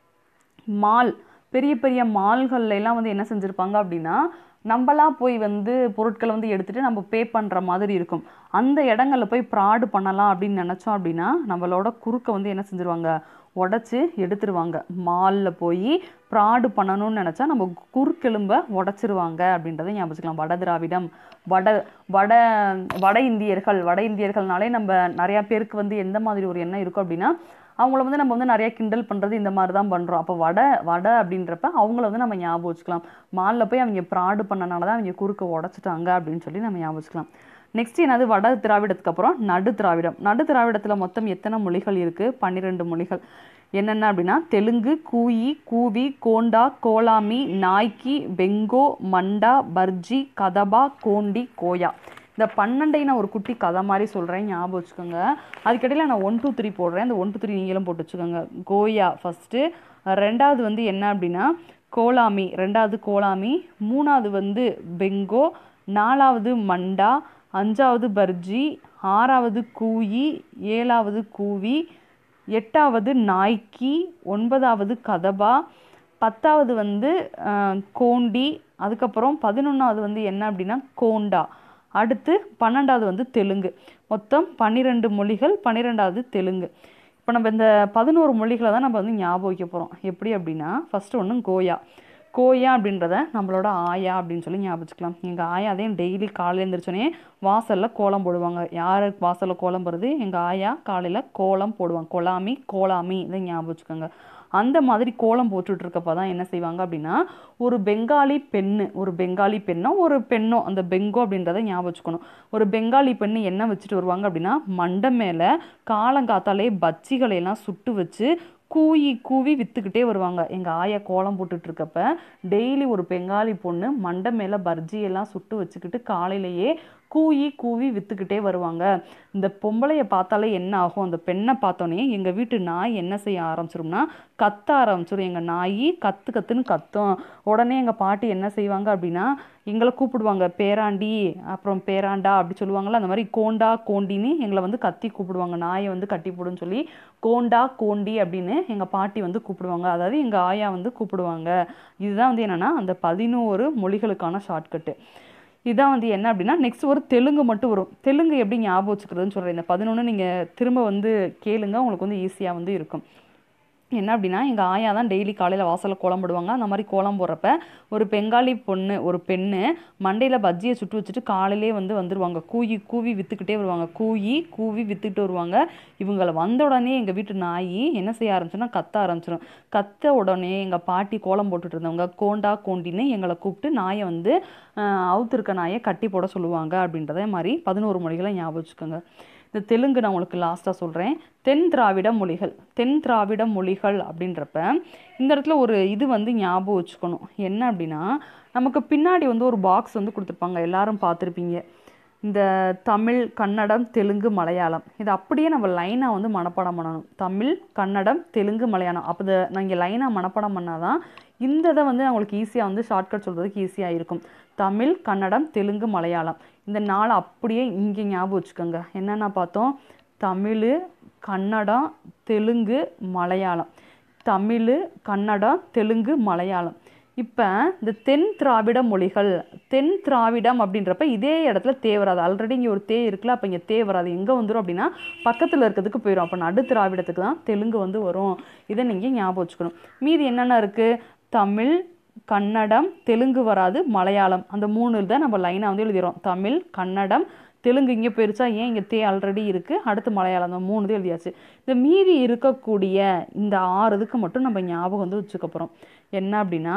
மால் பெரிய பெரிய மால்கள்ல எல்லாம் வந்து என்ன செஞ்சுருப்பாங்க அப்படின்னா நம்மளா போய் வந்து பொருட்களை வந்து எடுத்துட்டு நம்ம பே பண்ணுற மாதிரி இருக்கும் அந்த இடங்கள்ல போய் ப்ராடு பண்ணலாம் அப்படின்னு நினச்சோம் அப்படின்னா நம்மளோட குறுக்க வந்து என்ன செஞ்சுருவாங்க உடச்சி எடுத்துருவாங்க மாலில் போய் ப்ராடு பண்ணணும்னு நினச்சா நம்ம குறுக்கெலும்பை உடச்சிருவாங்க அப்படின்றத ஞாபகம் வச்சுக்கலாம் வட திராவிடம் வட வட வட இந்தியர்கள் வட இந்தியர்கள்னாலே நம்ம நிறையா பேருக்கு வந்து எந்த மாதிரி ஒரு எண்ணம் இருக்கும் அப்படின்னா அவங்கள வந்து நம்ம வந்து நிறைய கிண்டல் பண்ணுறது இந்த மாதிரி தான் பண்ணுறோம் அப்போ வடை வடை அப்படின்றப்ப அவங்கள வந்து நம்ம ஞாபகம் வச்சுக்கலாம் மாலில் போய் அவங்க ப்ராடு பண்ணனால தான் அவங்க குறுக்க உடச்சிட்டாங்க அப்படின்னு சொல்லி நம்ம ஞாபகம் வச்சுக்கலாம் நெக்ஸ்ட் என்னது வட திராவிடத்துக்கு அப்புறம் நடு திராவிடம் நடு திராவிடத்தில் மொத்தம் எத்தனை மொழிகள் இருக்குது பன்னிரெண்டு மொழிகள் என்னென்ன அப்படின்னா தெலுங்கு கூயி கூவி கோண்டா கோலாமி நாய்க்கி பெங்கோ மண்டா பர்ஜி கதபா கோண்டி கோயா இந்த பன்னெண்டையும் நான் ஒரு குட்டி கதை மாதிரி சொல்கிறேன் ஞாபகம் வச்சுக்கோங்க அதுக்கிடையில் நான் ஒன் டூ த்ரீ போடுறேன் இந்த ஒன் டூ த்ரீ நீங்களும் போட்டு வச்சுக்கோங்க கோயா ஃபஸ்ட்டு ரெண்டாவது வந்து என்ன அப்படின்னா கோலாமி ரெண்டாவது கோலாமி மூணாவது வந்து பெங்கோ நாலாவது மண்டா அஞ்சாவது பர்ஜி ஆறாவது கூயி ஏழாவது கூவி எட்டாவது நாய்க்கி ஒன்பதாவது கதபா பத்தாவது வந்து அஹ், கோண்டி அதுக்கப்புறம் பதினொன்றாவது வந்து என்ன அப்படின்னா கோண்டா அடுத்து பன்னெண்டாவது வந்து தெலுங்கு மொத்தம் பன்னிரெண்டு மொழிகள் பன்னிரெண்டாவது தெலுங்கு இப்போ நம்ம இந்த பதினோரு மொழிகளை தான் நம்ம வந்து ஞாபகம் வைக்க போகிறோம் எப்படி அப்படின்னா ஃபஸ்ட்டு ஒன்று கோயா கோயா அப்படின்றத நம்மளோட ஆயா அப்படின்னு சொல்லி ஞாபகம் வச்சுக்கலாம் எங்கள் ஆயா அதையும் டெய்லி காலையில் எழுந்திரிச்சோன்னே வாசலில் கோலம் போடுவாங்க யார் வாசலில் கோலம் போடுறது எங்கள் ஆயா காலையில் கோலம் போடுவாங்க கொலாமி கோலாமி இதை ஞாபகம் வச்சுக்கோங்க அந்த மாதிரி கோலம் போட்டுட்டு இருக்கப்ப தான் என்ன செய்வாங்க அப்படின்னா ஒரு பெங்காலி பெண்ணு ஒரு பெங்காலி பெண்ணோ ஒரு பெண்ணோ அந்த பெங்கோ அப்படின்றத ஞாபகம் வச்சுக்கணும் ஒரு பெங்காலி பெண்ணு என்ன வச்சுட்டு வருவாங்க அப்படின்னா மண்டை மேலே காலங்காத்தாலே பஜ்ஜிகளை எல்லாம் சுட்டு வச்சு கூயி கூவி விற்றுக்கிட்டே வருவாங்க எங்கள் ஆயா கோலம் போட்டுட்டு இருக்கப்ப டெய்லி ஒரு பெங்காலி பொண்ணு மண்டை மேலே பர்ஜியெல்லாம் சுட்டு வச்சுக்கிட்டு காலையிலேயே கூயி கூவி விற்றுக்கிட்டே வருவாங்க இந்த பொம்பளையை பார்த்தாலே என்ன ஆகும் அந்த பெண்ணை பார்த்தோன்னே எங்கள் வீட்டு நாய் என்ன செய்ய ஆரம்பிச்சிரும்னா கத்த ஆரம்பிச்சிடும் எங்கள் நாய் கத்து கத்துன்னு கத்தும் உடனே எங்கள் பாட்டி என்ன செய்வாங்க அப்படின்னா எங்களை கூப்பிடுவாங்க பேராண்டி அப்புறம் பேராண்டா அப்படி சொல்லுவாங்கள்ல அந்த மாதிரி கோண்டா கோண்டின்னு எங்களை வந்து கத்தி கூப்பிடுவாங்க நாயை வந்து கட்டி போடுன்னு சொல்லி கோண்டா கோண்டி அப்படின்னு எங்கள் பாட்டி வந்து கூப்பிடுவாங்க அதாவது எங்கள் ஆயா வந்து கூப்பிடுவாங்க இதுதான் வந்து என்னென்னா அந்த பதினோரு மொழிகளுக்கான ஷார்ட்கட்டு இதான் வந்து என்ன அப்படின்னா நெக்ஸ்ட் ஒரு தெலுங்கு மட்டும் வரும் தெலுங்கு எப்படி ஞாபகம் வச்சுக்கிறதுன்னு சொல்கிறேன் இந்த பதினொன்று நீங்கள் திரும்ப வந்து கேளுங்க உங்களுக்கு வந்து ஈஸியாக வந்து இருக்கும் என்ன அப்படின்னா எங்கள் ஆயா தான் டெய்லி காலையில் வாசலில் கோலம் போடுவாங்க அந்த மாதிரி கோலம் போடுறப்ப ஒரு பெங்காலி பொண்ணு ஒரு பெண்ணு மண்டையில் பஜ்ஜியை சுட்டு வச்சுட்டு காலையிலே வந்து வந்துருவாங்க கூயி கூவி விற்றுக்கிட்டே வருவாங்க கூயி கூவி விற்றுக்கிட்டு வருவாங்க இவங்களை வந்த உடனே எங்கள் வீட்டு நாய் என்ன செய்ய ஆரம்பிச்சுன்னா கத்த ஆரம்பிச்சிடும் கத்த உடனே எங்கள் பாட்டி கோலம் போட்டுட்டு இருந்தவங்க கோண்டா கோண்டின்னு எங்களை கூப்பிட்டு நாயை வந்து ஆஹ், அவுத்திருக்க நாயை கட்டி போட சொல்லுவாங்க அப்படின்றதே மாதிரி பதினோரு மொழிகளை ஞாபகம் வச்சுக்கோங்க இந்த தெலுங்கு நான் உங்களுக்கு லாஸ்ட்டாக சொல்கிறேன் தென் திராவிட மொழிகள் தென் திராவிட மொழிகள் அப்படின்றப்ப இந்த இடத்துல ஒரு இது வந்து ஞாபகம் வச்சுக்கணும் என்ன அப்படின்னா நமக்கு பின்னாடி வந்து ஒரு பாக்ஸ் வந்து கொடுத்துருப்பாங்க எல்லாரும் பார்த்துருப்பீங்க இந்த தமிழ் கன்னடம் தெலுங்கு மலையாளம் இது அப்படியே நம்ம லைனாக வந்து மனப்பாடம் பண்ணணும் தமிழ் கன்னடம் தெலுங்கு மலையாளம் அப்போ இதை நான் இங்கே லைனாக மனப்பாடம் பண்ணாதான் இந்த இதை வந்து உங்களுக்கு ஈஸியாக வந்து ஷார்ட்கட் சொல்கிறதுக்கு ஈஸியாக இருக்கும் தமிழ் கன்னடம் தெலுங்கு மலையாளம் இந்த நாளை அப்படியே இங்கே ஞாபகம் வச்சுக்கோங்க என்னென்ன பார்த்தோம் தமிழ் கன்னடம் தெலுங்கு மலையாளம் தமிழ் கன்னடம் தெலுங்கு மலையாளம் இப்போ இந்த தென் திராவிட மொழிகள் தென் திராவிடம் அப்படின்றப்ப இதே இடத்துல தே வராது ஆல்ரெடி இங்கே ஒரு தே இருக்குல்ல அப்போ இங்கே தே வராது எங்கே வந்துடும் அப்படின்னா பக்கத்தில் இருக்கிறதுக்கு போயிடும் அப்போ நடு திராவிடத்துக்கு தான் தெலுங்கு வந்து வரும் இதை நீங்கள் ஞாபகம் வச்சுக்கணும் மீதி என்னென்ன இருக்குது தமிழ் கன்னடம் தெலுங்கு வராது மலையாளம் அந்த மூணு தான் நம்ம லைனாக வந்து எழுதிடுறோம் தமிழ் கன்னடம் தெலுங்கு இங்கே போயிருச்சா ஏன் இங்கே தே ஆல்ரெடி இருக்குது அடுத்து மலையாளம் அந்த மூணு இது எழுதியாச்சு இந்த மீதி இருக்கக்கூடிய இந்த ஆறு இதுக்கு மட்டும் நம்ம ஞாபகம் வந்து வச்சுக்க போகிறோம் என்ன அப்படின்னா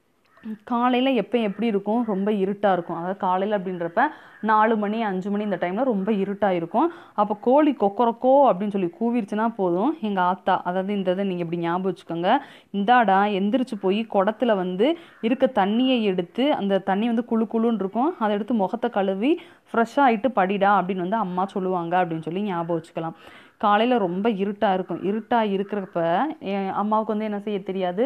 காலையில் எப்போ எப்படி இருக்கும் ரொம்ப இருட்டாக இருக்கும் அதாவது காலையில் அப்படின்றப்ப நாலு மணி அஞ்சு மணி இந்த டைமில் ரொம்ப இருட்டாக இருக்கும் அப்போ கோழி கொக்கரக்கோ அப்படின்னு சொல்லி கூவிருச்சுன்னா போதும் எங்கள் ஆத்தா அதாவது இந்த இதை நீங்கள் இப்படி ஞாபகம் வச்சுக்கோங்க இந்தாடா எந்திரிச்சு போய் குடத்துல வந்து இருக்க தண்ணியை எடுத்து அந்த தண்ணி வந்து குளு குளுன்னு இருக்கும் அதை எடுத்து முகத்தை கழுவி ஃப்ரெஷ்ஷாக ஆகிட்டு படிடா அப்படின்னு வந்து அம்மா சொல்லுவாங்க அப்படின்னு சொல்லி ஞாபகம் வச்சுக்கலாம் காலையில் ரொம்ப இருட்டாக இருக்கும் இருட்டாக இருக்கிறப்ப என் அம்மாவுக்கு வந்து என்ன செய்ய தெரியாது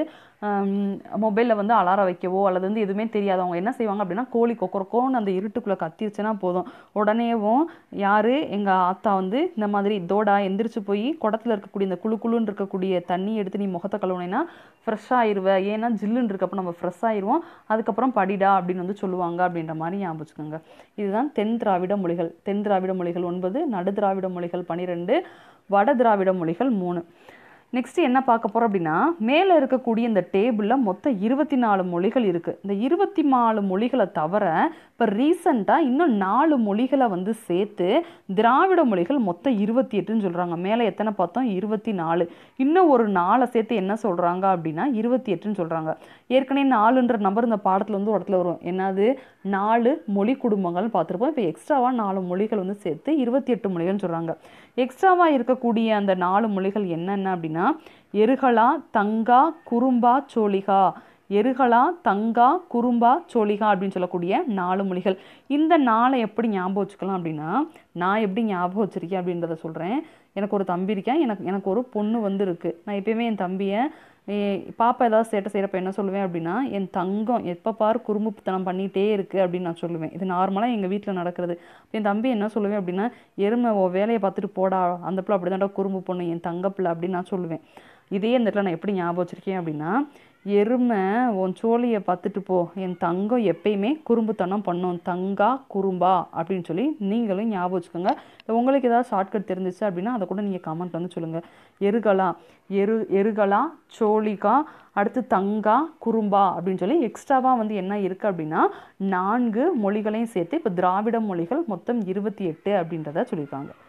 மொபைலில் வந்து அலாரம் வைக்கவோ அல்லது வந்து எதுவுமே தெரியாது அவங்க என்ன செய்வாங்க அப்படின்னா கோழி கொக்கரக்கோன்னு அந்த இருட்டுக்குள்ளே கத்திருச்சுன்னா போதும் உடனேவும் யார் எங்கள் ஆத்தா வந்து இந்த மாதிரி தோடா எந்திரிச்சு போய் குடத்துல இருக்கக்கூடிய இந்த குளு குளுன்னு இருக்கக்கூடிய தண்ணி எடுத்து நீ முகத்தை கழுவுனேன்னா ஃப்ரெஷ் ஆயிருவ ஏன்னா ஜில்லுன்னு இருக்கப்போ நம்ம ஃப்ரெஷ் ஆயிடுவோம் அதுக்கப்புறம் படிடா அப்படின்னு வந்து சொல்லுவாங்க அப்படின்ற மாதிரி ஞாபகம் வச்சுக்கோங்க இதுதான் தென் திராவிட மொழிகள் தென் திராவிட மொழிகள் ஒன்பது நடு திராவிட மொழிகள் பன்னிரெண்டு வட திராவிட மொழிகள் மூணு நெக்ஸ்ட் என்ன பார்க்க போறோம் அப்படின்னா மேலே இருக்கக்கூடிய இந்த டேபிளில் மொத்தம் இருபத்தி நாலு மொழிகள் இருக்குது இந்த இருபத்தி நாலு மொழிகளை தவிர இப்போ ரீசண்டாக இன்னும் நாலு மொழிகளை வந்து சேர்த்து திராவிட மொழிகள் மொத்தம் இருபத்தி எட்டுன்னு சொல்கிறாங்க மேலே எத்தனை பார்த்தோம் இருபத்தி நாலு இன்னும் ஒரு நாலை சேர்த்து என்ன சொல்கிறாங்க அப்படின்னா இருபத்தி எட்டுன்னு சொல்கிறாங்க ஏற்கனவே நாலுன்ற நம்பர் இந்த பாடத்தில் வந்து ஒரு இடத்துல வரும் என்னது நாலு மொழி குடும்பங்கள்னு பார்த்துருப்போம் இப்போ எக்ஸ்ட்ராவாக நாலு மொழிகள் வந்து சேர்த்து இருபத்தி எட்டு மொழிகள்னு சொல்கிறாங்க எக்ஸ்ட்ராவாக இருக்கக்கூடிய அந்த நாலு மொழிகள் என்னென்ன அப்படின்னா எருகலா தங்கா குறும்பா சோழிகா எருகலா தங்கா குறும்பா சோழிகா அப்படின்னு சொல்லக்கூடிய நாலு மொழிகள் இந்த நாளை எப்படி ஞாபகம் வச்சுக்கலாம் அப்படின்னா நான் எப்படி ஞாபகம் வச்சிருக்கேன் அப்படின்றத சொல்கிறேன் எனக்கு ஒரு தம்பி இருக்கேன் எனக்கு எனக்கு ஒரு பொண்ணு வந்து இருக்கு நான் எப்பயுமே என் தம்பியை ஏ, பாப்பா ஏதாவது சேட்டை செய்கிறப்ப என்ன சொல்லுவேன் அப்படின்னா என் தங்கம் எப்போ பாரு குறும்புத்தனம் பண்ணிகிட்டே இருக்கு அப்படின்னு நான் சொல்லுவேன் இது நார்மலாக எங்கள் வீட்டில் நடக்கிறது என் தம்பி என்ன சொல்லுவேன் அப்படின்னா எருமை ஓ வேலையை பார்த்துட்டு போடா அந்த பிள்ளை அப்படி தான்டா குறும்பு பொண்ணு என் தங்க பிள்ளை அப்படின்னு நான் சொல்லுவேன் இதே இந்த இடத்துல நான் எப்படி ஞாபகம் வச்சிருக்கேன் அப்படின்னா எருமை உன் சோழியை பார்த்துட்டு போ என் தங்கம் எப்பயுமே குறும்புத்தனம் பண்ணும் தங்கா குறும்பா அப்படின்னு சொல்லி நீங்களும் ஞாபகம் வச்சுக்கோங்க இல்லை உங்களுக்கு ஏதாவது ஷார்ட்கட் தெரிஞ்சிச்சு அப்படின்னா அதை கூட நீங்கள் கமெண்ட் வந்து சொல்லுங்கள் எருகலா எரு எருகலா சோழிகா அடுத்து தங்கா குறும்பா அப்படின்னு சொல்லி எக்ஸ்ட்ராவாக வந்து என்ன இருக்குது அப்படின்னா நான்கு மொழிகளையும் சேர்த்து இப்போ திராவிட மொழிகள் மொத்தம் இருபத்தி எட்டு அப்படின்றத சொல்லியிருக்காங்க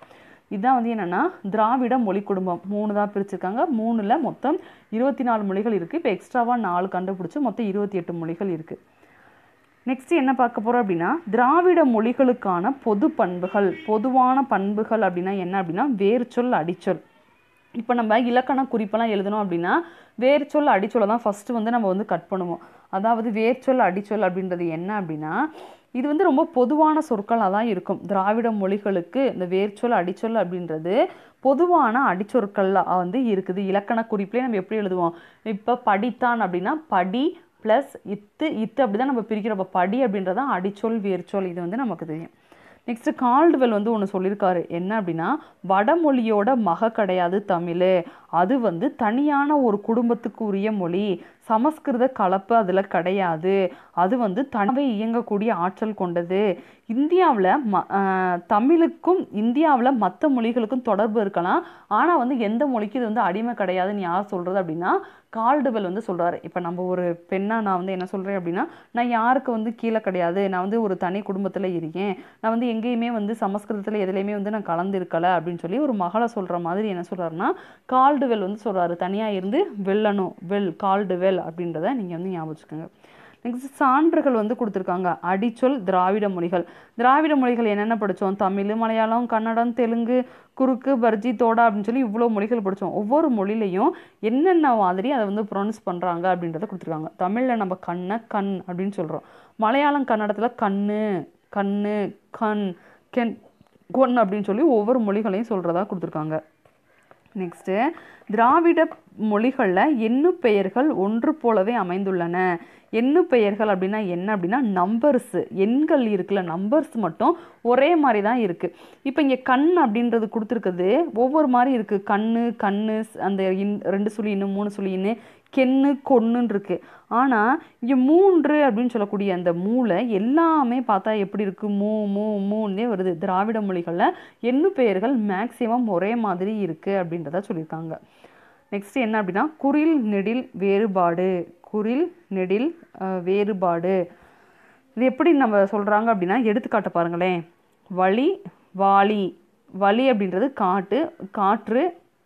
இதுதான் வந்து என்னென்னா திராவிட மொழி குடும்பம் மூணு தான் பிரிச்சிருக்காங்க மூணில் மொத்தம் இருபத்தி நாலு மொழிகள் இருக்குது இப்போ எக்ஸ்ட்ராவாக நாலு கண்டுபிடிச்சி மொத்தம் இருபத்தி எட்டு மொழிகள் இருக்குது நெக்ஸ்ட் என்ன பார்க்க போகிறோம் அப்படின்னா திராவிட மொழிகளுக்கான பொது பண்புகள் பொதுவான பண்புகள் அப்படின்னா என்ன அப்படின்னா வேர்ச்சொல் அடிச்சொல் இப்போ நம்ம இலக்கண குறிப்பெல்லாம் எழுதணும் அப்படின்னா வேர்ச்சொல் அடிச்சொல்லை தான் ஃபஸ்ட்டு வந்து நம்ம வந்து கட் பண்ணுவோம் அதாவது வேர்ச்சொல் அடிச்சொல் அப்படின்றது என்ன அப்படின்னா இது வந்து ரொம்ப பொதுவான சொற்களாக தான் இருக்கும் திராவிட மொழிகளுக்கு இந்த வேர்ச்சொல் அடிச்சொல் அப்படின்றது பொதுவான அடிச்சொற்களாக வந்து இருக்குது இலக்கண குறிப்பிலே நம்ம எப்படி எழுதுவோம் இப்போ படித்தான் அப்படின்னா படி ப்ளஸ் இத்து இத்து அப்படி தான் நம்ம பிரிக்கிறோம் அப்போ படி அப்படின்றது தான் அடிச்சொல் வேர்ச்சொல் இது வந்து நமக்கு தெரியும் நெக்ஸ்ட் கால்டுவெல் வந்து ஒன்று சொல்லியிருக்காரு என்ன அப்படின்னா வடமொழியோட மக கிடையாது தமிழ் அது வந்து தனியான ஒரு குடும்பத்துக்கு உரிய மொழி சமஸ்கிருத கலப்பு அதில் கிடையாது அது வந்து தனவே இயங்கக்கூடிய ஆற்றல் கொண்டது இந்தியாவில் ம ஆஹ் தமிழுக்கும் இந்தியாவில் மற்ற மொழிகளுக்கும் தொடர்பு இருக்கலாம் ஆனால் வந்து எந்த மொழிக்கும் இது வந்து அடிமை கிடையாதுன்னு யார் சொல்கிறது அப்படின்னா கால்டுவெல் வந்து சொல்கிறாரு இப்போ நம்ம ஒரு பெண்ணாக நான் வந்து என்ன சொல்கிறேன் அப்படின்னா நான் யாருக்கு வந்து கீழே கிடையாது நான் வந்து ஒரு தனி குடும்பத்தில் இருக்கேன் நான் வந்து எங்கேயுமே வந்து சமஸ்கிருதத்தில் எதுலேயுமே வந்து நான் கலந்துருக்கலை அப்படின்னு சொல்லி ஒரு மகளை சொல்கிற மாதிரி என்ன சொல்கிறாருன்னா கால்டுவெல் வந்து சொல்கிறாரு தனியாக இருந்து வெல்லணும் வெல் கால்டுவெல் அப்படின்றத நீங்கள் வந்து ஞாபகம் வச்சுக்கோங்க நெக்ஸ்ட் சான்றுகள் வந்து கொடுத்துருக்காங்க அடிச்சொல் திராவிட மொழிகள் திராவிட மொழிகள் என்னென்ன படித்தோம் தமிழ் மலையாளம் கன்னடம் தெலுங்கு குறுக்கு பர்ஜி தோடா அப்படின்னு சொல்லி இவ்வளோ மொழிகள் படித்தோம் ஒவ்வொரு மொழிலையும் என்னென்ன மாதிரி அதை வந்து ப்ரொனவுன்ஸ் பண்ணுறாங்க அப்படின்றத கொடுத்துருக்காங்க தமிழில் நம்ம கண்ணை கண் அப்படின்னு சொல்கிறோம் மலையாளம் கன்னடத்தில் கண்ணு கண்ணு கண் கென் கொன் அப்படின்னு சொல்லி ஒவ்வொரு மொழிகளையும் சொல்கிறதா கொடுத்துருக்காங்க நெக்ஸ்ட்டு திராவிட மொழிகளில் எண்ணு பெயர்கள் ஒன்று போலவே அமைந்துள்ளன எண்ணு பெயர்கள் அப்படின்னா என்ன அப்படின்னா நம்பர்ஸு எண்கள் இருக்குல்ல நம்பர்ஸ் மட்டும் ஒரே மாதிரி தான் இருக்குது இப்போ இங்கே கண் அப்படின்றது கொடுத்துருக்குது ஒவ்வொரு மாதிரி இருக்குது கண்ணு கண்ணு அந்த இன் ரெண்டு சுழி இன்னும் மூணு சுழி இன்னு கென்னு கொன்னுன்னு இருக்கு ஆனால் இங்கே மூன்று அப்படின்னு சொல்லக்கூடிய அந்த மூளை எல்லாமே பார்த்தா எப்படி இருக்கு மூ மூ மூன்னே வருது திராவிட மொழிகளில் எண்ணு பெயர்கள் மேக்சிமம் ஒரே மாதிரி இருக்குது அப்படின்றத சொல்லியிருக்காங்க நெக்ஸ்ட் என்ன அப்படின்னா குரில் நெடில் வேறுபாடு குரில் நெடில் அஹ், வேறுபாடு இது எப்படி நம்ம சொல்கிறாங்க அப்படின்னா எடுத்துக்காட்ட பாருங்களேன் வழி வாளி வழி அப்படின்றது காட்டு காற்று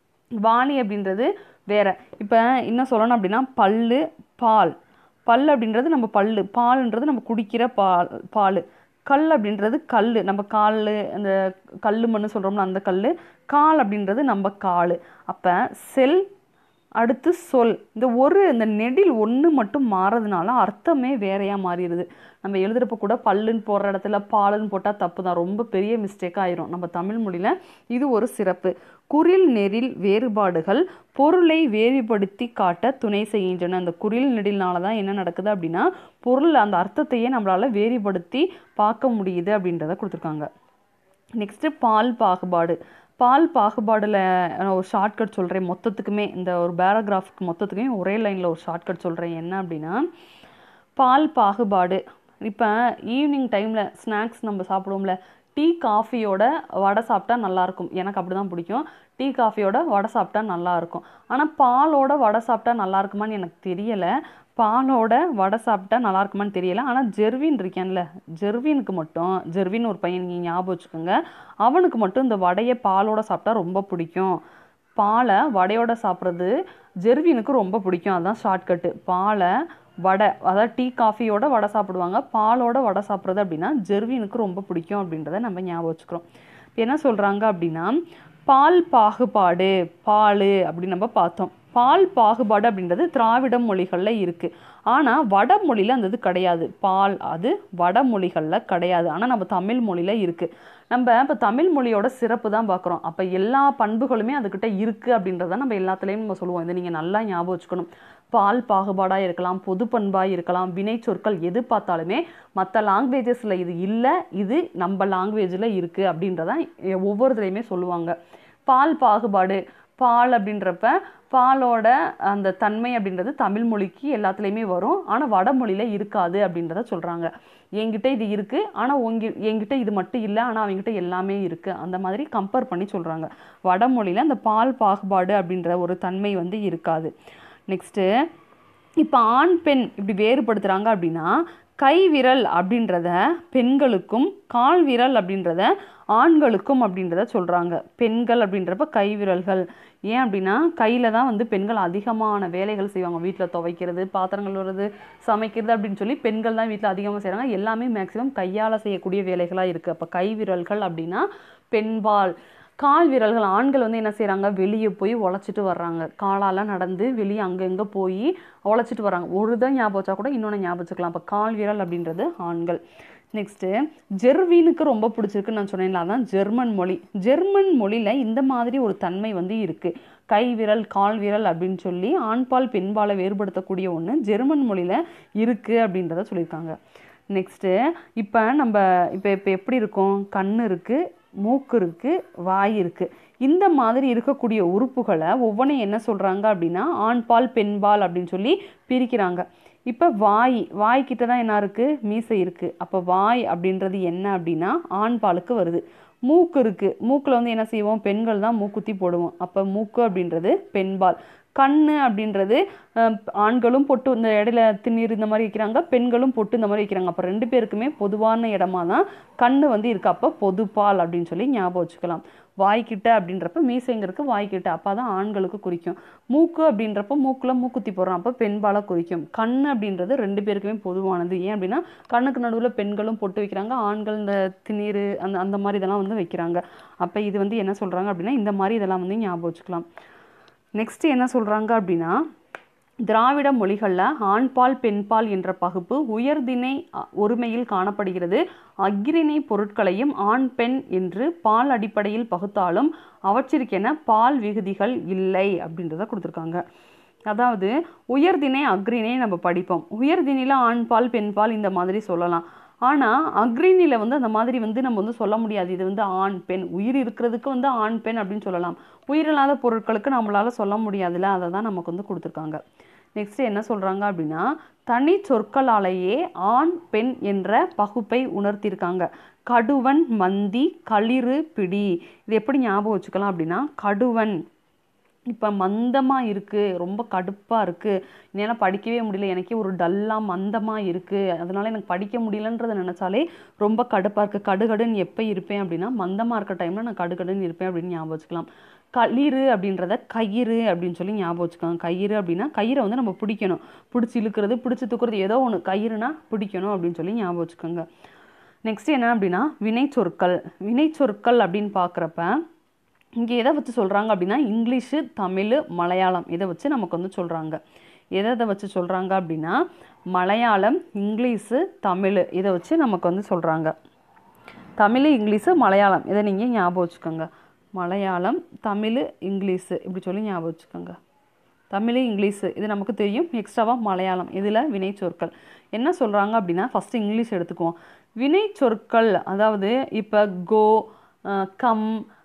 வாளி அப்படின்றது வேற இப்போ இன்னும் சொல்லணும் அப்படின்னா பல்லு பால் பல் அப்படின்றது நம்ம பல்லு பால்ன்றது நம்ம குடிக்கிற பால் பால் கல் அப்படின்றது கல் நம்ம கால் அந்த கல் மண்ணு சொல்கிறோம்ல அந்த கல் கால் அப்படின்றது நம்ம கால் அப்போ செல் அடுத்து சொல் இந்த ஒரு இந்த நெடில் ஒன்று மட்டும் மாறதுனால அர்த்தமே வேறையா மாறிடுது நம்ம எழுதுறப்ப கூட பல்லுன்னு போடுற இடத்துல பாலுன்னு போட்டால் தப்பு தான் ரொம்ப பெரிய மிஸ்டேக் ஆயிரும் நம்ம தமிழ் மொழியில் இது ஒரு சிறப்பு குறில் நெறில் வேறுபாடுகள் பொருளை வேறுபடுத்தி காட்ட துணை செய்கின்றன அந்த குறில் நெடில்னால தான் என்ன நடக்குது அப்படின்னா பொருள் அந்த அர்த்தத்தையே நம்மளால வேறுபடுத்தி பார்க்க முடியுது அப்படின்றத கொடுத்துருக்காங்க நெக்ஸ்ட்டு பால் பாகுபாடு பால் பாகுபாடில் நான் ஒரு ஷார்ட்கட் சொல்கிறேன் மொத்தத்துக்குமே இந்த ஒரு பேராகிராஃப்க்கு மொத்தத்துக்குமே ஒரே லைனில் ஒரு ஷார்ட்கட் சொல்கிறேன் என்ன அப்படின்னா பால் பாகுபாடு இப்போ ஈவினிங் டைமில் ஸ்நாக்ஸ் நம்ம சாப்பிடுவோம்ல டீ காஃபியோட வடை சாப்பிட்டா நல்லாயிருக்கும் எனக்கு அப்படி தான் பிடிக்கும் டீ காஃபியோட வடை சாப்பிட்டா நல்லாயிருக்கும் ஆனால் பாலோட வடை சாப்பிட்டா நல்லா இருக்குமான்னு எனக்கு தெரியலை பாலோட வடை சாப்பிட்டா நல்லா இருக்குமான்னு தெரியல ஆனால் ஜெர்வின் இருக்கேன்ல ஜெர்வினுக்கு மட்டும் ஜெர்வின் ஒரு பையன் நீங்கள் ஞாபகம் வச்சுக்கோங்க அவனுக்கு மட்டும் இந்த வடையை பாலோட சாப்பிட்டா ரொம்ப பிடிக்கும் பாலை வடையோட சாப்பிட்றது ஜெர்வினுக்கு ரொம்ப பிடிக்கும் அதான் ஷார்ட்கட்டு பாலை வடை அதாவது டீ காஃபியோட வடை சாப்பிடுவாங்க பாலோட வடை சாப்பிட்றது அப்படின்னா ஜெர்வினுக்கு ரொம்ப பிடிக்கும் அப்படின்றத நம்ம ஞாபகம் வச்சுக்கிறோம் இப்போ என்ன சொல்கிறாங்க அப்படின்னா பால் பாகுபாடு பால் அப்படின்னு நம்ம பார்த்தோம் பால் பாகுபாடு அப்படின்றது திராவிட மொழிகளில் இருக்குது ஆனால் வடமொழியில் அந்த இது கிடையாது பால் அது வடமொழிகளில் கிடையாது ஆனால் நம்ம தமிழ் மொழியில் இருக்குது நம்ம இப்போ தமிழ் மொழியோட சிறப்பு தான் பார்க்குறோம் அப்போ எல்லா பண்புகளுமே அதுக்கிட்ட இருக்குது அப்படின்றத நம்ம எல்லாத்துலேயும் நம்ம சொல்லுவோம் இதை நீங்கள் நல்லா ஞாபகம் வச்சுக்கணும் பால் பாகுபாடாக இருக்கலாம் பொது பண்பாக இருக்கலாம் வினை சொற்கள் எது பார்த்தாலுமே மற்ற லாங்குவேஜஸில் இது இல்லை இது நம்ம லாங்குவேஜில் இருக்குது அப்படின்றதான் ஒவ்வொருத்தரையுமே சொல்லுவாங்க பால் பாகுபாடு பால் அப்படின்றப்ப பாலோட அந்த தன்மை அப்படின்றது தமிழ் மொழிக்கு எல்லாத்துலேயுமே வரும் ஆனால் வடமொழியில் இருக்காது அப்படின்றத சொல்கிறாங்க என்கிட்ட இது இருக்குது ஆனால் உங்கி என்கிட்ட இது மட்டும் இல்லை ஆனால் அவங்ககிட்ட எல்லாமே இருக்குது அந்த மாதிரி கம்பேர் பண்ணி சொல்கிறாங்க வடமொழியில் அந்த பால் பாகுபாடு அப்படின்ற ஒரு தன்மை வந்து இருக்காது நெக்ஸ்ட்டு இப்போ ஆண் பெண் இப்படி வேறுபடுத்துகிறாங்க அப்படின்னா கை விரல் அப்படின்றத பெண்களுக்கும் கால் விரல் அப்படின்றத ஆண்களுக்கும் அப்படின்றத சொல்கிறாங்க பெண்கள் அப்படின்றப்ப கை விரல்கள் ஏன் அப்படின்னா கையில் தான் வந்து பெண்கள் அதிகமான வேலைகள் செய்வாங்க வீட்டில் துவைக்கிறது பாத்திரங்கள் வருது சமைக்கிறது அப்படின்னு சொல்லி பெண்கள் தான் வீட்டில் அதிகமாக செய்கிறாங்க எல்லாமே மேக்ஸிமம் கையால் செய்யக்கூடிய வேலைகளாக இருக்குது அப்போ கை விரல்கள் அப்படின்னா பெண்பால் கால் விரல்கள் ஆண்கள் வந்து என்ன செய்கிறாங்க வெளியே போய் உழைச்சிட்டு வர்றாங்க காலால் நடந்து வெளியே அங்கங்கே போய் உழைச்சிட்டு வர்றாங்க ஒரு தான் ஞாபகம் வச்சா கூட இன்னொன்று ஞாபகம் வச்சுக்கலாம் அப்போ கால் விரல் அப்படின்றது ஆண்கள் நெக்ஸ்ட்டு ஜெர்வீனுக்கு ரொம்ப பிடிச்சிருக்குன்னு நான் சொன்னேன்ல அதான் ஜெர்மன் மொழி ஜெர்மன் மொழியில் இந்த மாதிரி ஒரு தன்மை வந்து இருக்குது கை விரல் கால் விரல் அப்படின்னு சொல்லி ஆண்பால் பெண்பாலை வேறுபடுத்தக்கூடிய ஒன்று ஜெர்மன் மொழியில் இருக்குது அப்படின்றத சொல்லியிருக்காங்க நெக்ஸ்ட்டு இப்போ நம்ம இப்போ இப்போ எப்படி இருக்கும் கண் இருக்குது மூக்கு இருக்குது வாய் இருக்குது இந்த மாதிரி இருக்கக்கூடிய உறுப்புகளை ஒவ்வொன்றையும் என்ன சொல்கிறாங்க அப்படின்னா ஆண்பால் பெண்பால் அப்படின்னு சொல்லி பிரிக்கிறாங்க இப்போ வாய் வாய்க்கிட்ட தான் என்ன இருக்குது மீசை இருக்குது அப்போ வாய் அப்படின்றது என்ன அப்படின்னா ஆண் பாலுக்கு வருது மூக்கு இருக்குது மூக்கில் வந்து என்ன செய்வோம் பெண்கள் தான் மூக்குத்தி போடுவோம் அப்போ மூக்கு அப்படின்றது பெண்பால் கண் அப்படின்றது அஹ், ஆண்களும் பொட்டு இந்த இடையில திண்ணீர் இந்த மாதிரி வைக்கிறாங்க பெண்களும் பொட்டு இந்த மாதிரி வைக்கிறாங்க அப்போ ரெண்டு பேருக்குமே பொதுவான இடமா தான் கண் வந்து இருக்கு அப்போ பொதுப்பால் அப்படின்னு சொல்லி ஞாபகம் வச்சுக்கலாம் வாய்க்கிட்ட அப்படின்றப்ப மீசைங்கிறதுக்கு வாய்க்கிட்ட அப்போ தான் ஆண்களுக்கு குறிக்கும் மூக்கு அப்படின்றப்ப மூக்கில் மூக்குத்தி போடுறோம் அப்போ பெண்பாலை குறிக்கும் கண் அப்படின்றது ரெண்டு பேருக்குமே பொதுவானது ஏன் அப்படின்னா கண்ணுக்கு நடுவில் பெண்களும் பொட்டு வைக்கிறாங்க ஆண்கள் இந்த திண்ணீர் அந்த அந்த மாதிரி இதெல்லாம் வந்து வைக்கிறாங்க அப்போ இது வந்து என்ன சொல்கிறாங்க அப்படின்னா இந்த மாதிரி இதெல்லாம் வந்து ஞாபகம் வச்சுக்கலாம் நெக்ஸ்ட் என்ன சொல்கிறாங்க அப்படின்னா திராவிட மொழிகளில் ஆண்பால் பெண்பால் என்ற பகுப்பு உயர்திணை அ, ஒருமையில் காணப்படுகிறது அஃறிணை பொருட்களையும் ஆண் பெண் என்று பால் அடிப்படையில் பகுத்தாலும் அவற்றிற்கென பால் விகுதிகள் இல்லை அப்படின்றத கொடுத்துருக்காங்க அதாவது உயர்திணை அக்ரிணை நம்ம படிப்போம் உயர்திணையில் ஆண்பால் பெண்பால் இந்த மாதிரி சொல்லலாம் ஆனால் அக்ரிணில வந்து அந்த மாதிரி வந்து நம்ம வந்து சொல்ல முடியாது இது வந்து ஆண் பெண் உயிர் இருக்கிறதுக்கு வந்து ஆண் பெண் அப்படின்னு சொல்லலாம் உயிரில்லாத பொருட்களுக்கு நம்மளால சொல்ல முடியாதுல்ல அதை தான் நமக்கு வந்து கொடுத்துருக்காங்க நெக்ஸ்ட் என்ன சொல்றாங்க அப்படின்னா தனி சொற்களாலேயே ஆண் பெண் என்ற பகுப்பை உணர்த்தியிருக்காங்க கடுவன் மந்தி களிறு பிடி இது எப்படி ஞாபகம் வச்சுக்கலாம் அப்படின்னா கடுவன் இப்போ மந்தமாக இருக்குது ரொம்ப கடுப்பாக இருக்குது என்னால் படிக்கவே முடியல எனக்கே ஒரு டல்லாக மந்தமாக இருக்குது அதனால எனக்கு படிக்க முடியலன்றதை நினச்சாலே ரொம்ப கடுப்பாக இருக்குது கடுகடுன்னு எப்போ இருப்பேன் அப்படின்னா மந்தமாக இருக்க டைமில் நான் கடுகடுன்னு இருப்பேன் அப்படின்னு ஞாபகம் வச்சுக்கலாம் களிறு அப்படின்றத கயிறு அப்படின்னு சொல்லி ஞாபகம் வச்சுக்கோங்க கயிறு அப்படின்னா கயிறை வந்து நம்ம பிடிக்கணும் பிடிச்சி இழுக்கிறது பிடிச்சி தூக்குறது ஏதோ ஒன்று கயிறுனா பிடிக்கணும் அப்படின்னு சொல்லி ஞாபகம் வச்சுக்கோங்க நெக்ஸ்ட் என்ன அப்படின்னா வினைச்சொற்கள் வினைச்சொற்கள் அப்படின்னு பார்க்குறப்ப இங்கே எதை வச்சு சொல்கிறாங்க அப்படின்னா இங்கிலீஷு தமிழ் மலையாளம் இதை வச்சு நமக்கு வந்து சொல்கிறாங்க எதை எதை வச்சு சொல்கிறாங்க அப்படின்னா மலையாளம் இங்கிலீஷு தமிழ் இதை வச்சு நமக்கு வந்து சொல்கிறாங்க தமிழ் இங்கிலீஷு மலையாளம் இதை நீங்கள் ஞாபகம் வச்சுக்கோங்க மலையாளம் தமிழ் இங்கிலீஷு இப்படி சொல்லி ஞாபகம் வச்சுக்கோங்க தமிழ் இங்கிலீஷு இது நமக்கு தெரியும் எக்ஸ்ட்ராவாக மலையாளம் இதில் வினைச்சொற்கள் என்ன சொல்கிறாங்க அப்படின்னா ஃபஸ்ட்டு இங்கிலீஷ் எடுத்துக்குவோம் வினைச்சொற்கள் அதாவது இப்போ கோ கம்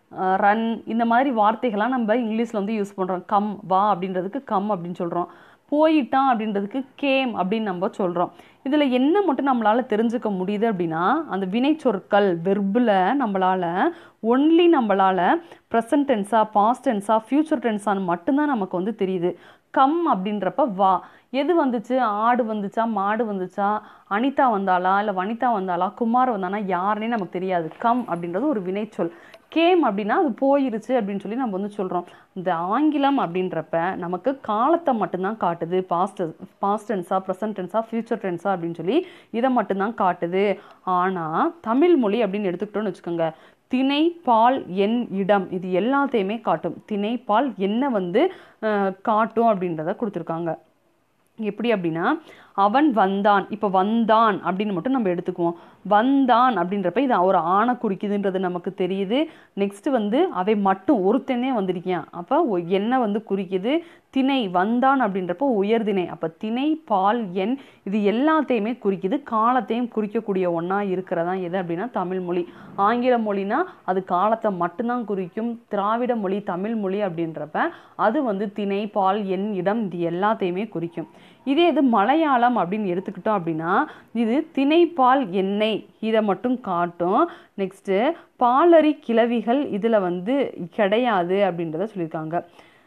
ரன் இந்த மாதிரி வார்த்தைகள்லாம் நம்ம இங்கிலீஷில் வந்து யூஸ் பண்ணுறோம் கம் வா அப்படின்றதுக்கு கம் அப்படின்னு சொல்கிறோம் போயிட்டான் அப்படின்றதுக்கு கேம் அப்படின்னு நம்ம சொல்கிறோம் இதில் என்ன மட்டும் நம்மளால் தெரிஞ்சுக்க முடியுது அப்படின்னா அந்த வினைச்சொற்கள் வெர்பில் நம்மளால் ஒன்லி நம்மளால் ப்ரெசன்ட் டென்ஸாக பாஸ்ட் டென்ஸாக ஃப்யூச்சர் டென்ஸான்னு மட்டும்தான் நமக்கு வந்து தெரியுது கம் அப்படின்றப்ப வா எது வந்துச்சு ஆடு வந்துச்சா மாடு வந்துச்சா அனிதா வந்தாளா இல்லை வனிதா வந்தாளா குமார் வந்தானா யாருன்னே நமக்கு தெரியாது கம் அப்படின்றது ஒரு வினைச்சொல் கேம் அப்படின்னா அது போயிருச்சு அப்படின்னு சொல்லி நம்ம வந்து சொல்கிறோம் இந்த ஆங்கிலம் அப்படின்றப்ப நமக்கு காலத்தை மட்டும்தான் காட்டுது பாஸ்ட் பாஸ்ட் டென்ஸா ப்ரெசன்ட் டென்ஸா ஃப்யூச்சர் டென்ஸா அப்படின்னு சொல்லி இதை மட்டும்தான் காட்டுது ஆனால் தமிழ் மொழி அப்படின்னு எடுத்துக்கிட்டோம்னு வச்சுக்கோங்க திணை பால் எண் இடம் இது எல்லாத்தையுமே காட்டும் திணை பால் என்ன வந்து அஹ், காட்டும் அப்படின்றத கொடுத்துருக்காங்க எப்படி அப்படின்னா அவன் வந்தான் இப்போ வந்தான் அப்படின்னு மட்டும் நம்ம எடுத்துக்குவோம் வந்தான் அப்படின்றப்ப இது ஒரு ஆணை குறிக்குதுன்றது நமக்கு தெரியுது நெக்ஸ்ட் வந்து அவை மட்டும் ஒருத்தனே வந்திருக்கான் அப்போ ஒ- என்ன வந்து குறிக்குது திணை வந்தான் அப்படின்றப்போ உயர்திணை அப்போ திணை பால் எண் இது எல்லாத்தையுமே குறிக்குது காலத்தையும் குறிக்கக்கூடிய ஒன்றா இருக்கிறதா எது அப்படின்னா தமிழ் மொழி ஆங்கில மொழினா அது காலத்தை மட்டும்தான் குறிக்கும் திராவிட மொழி தமிழ் மொழி அப்படின்றப்ப அது வந்து திணை பால் எண் இடம் இது எல்லாத்தையுமே குறிக்கும் இதே இது மலையாளம் அப்படின்னு எடுத்துக்கிட்டோம் அப்படின்னா இது திணைப்பால் எண்ணெய் இதை மட்டும் காட்டும் நெக்ஸ்ட்டு பாலரி கிளவிகள் இதில் வந்து கிடையாது அப்படின்றத சொல்லியிருக்காங்க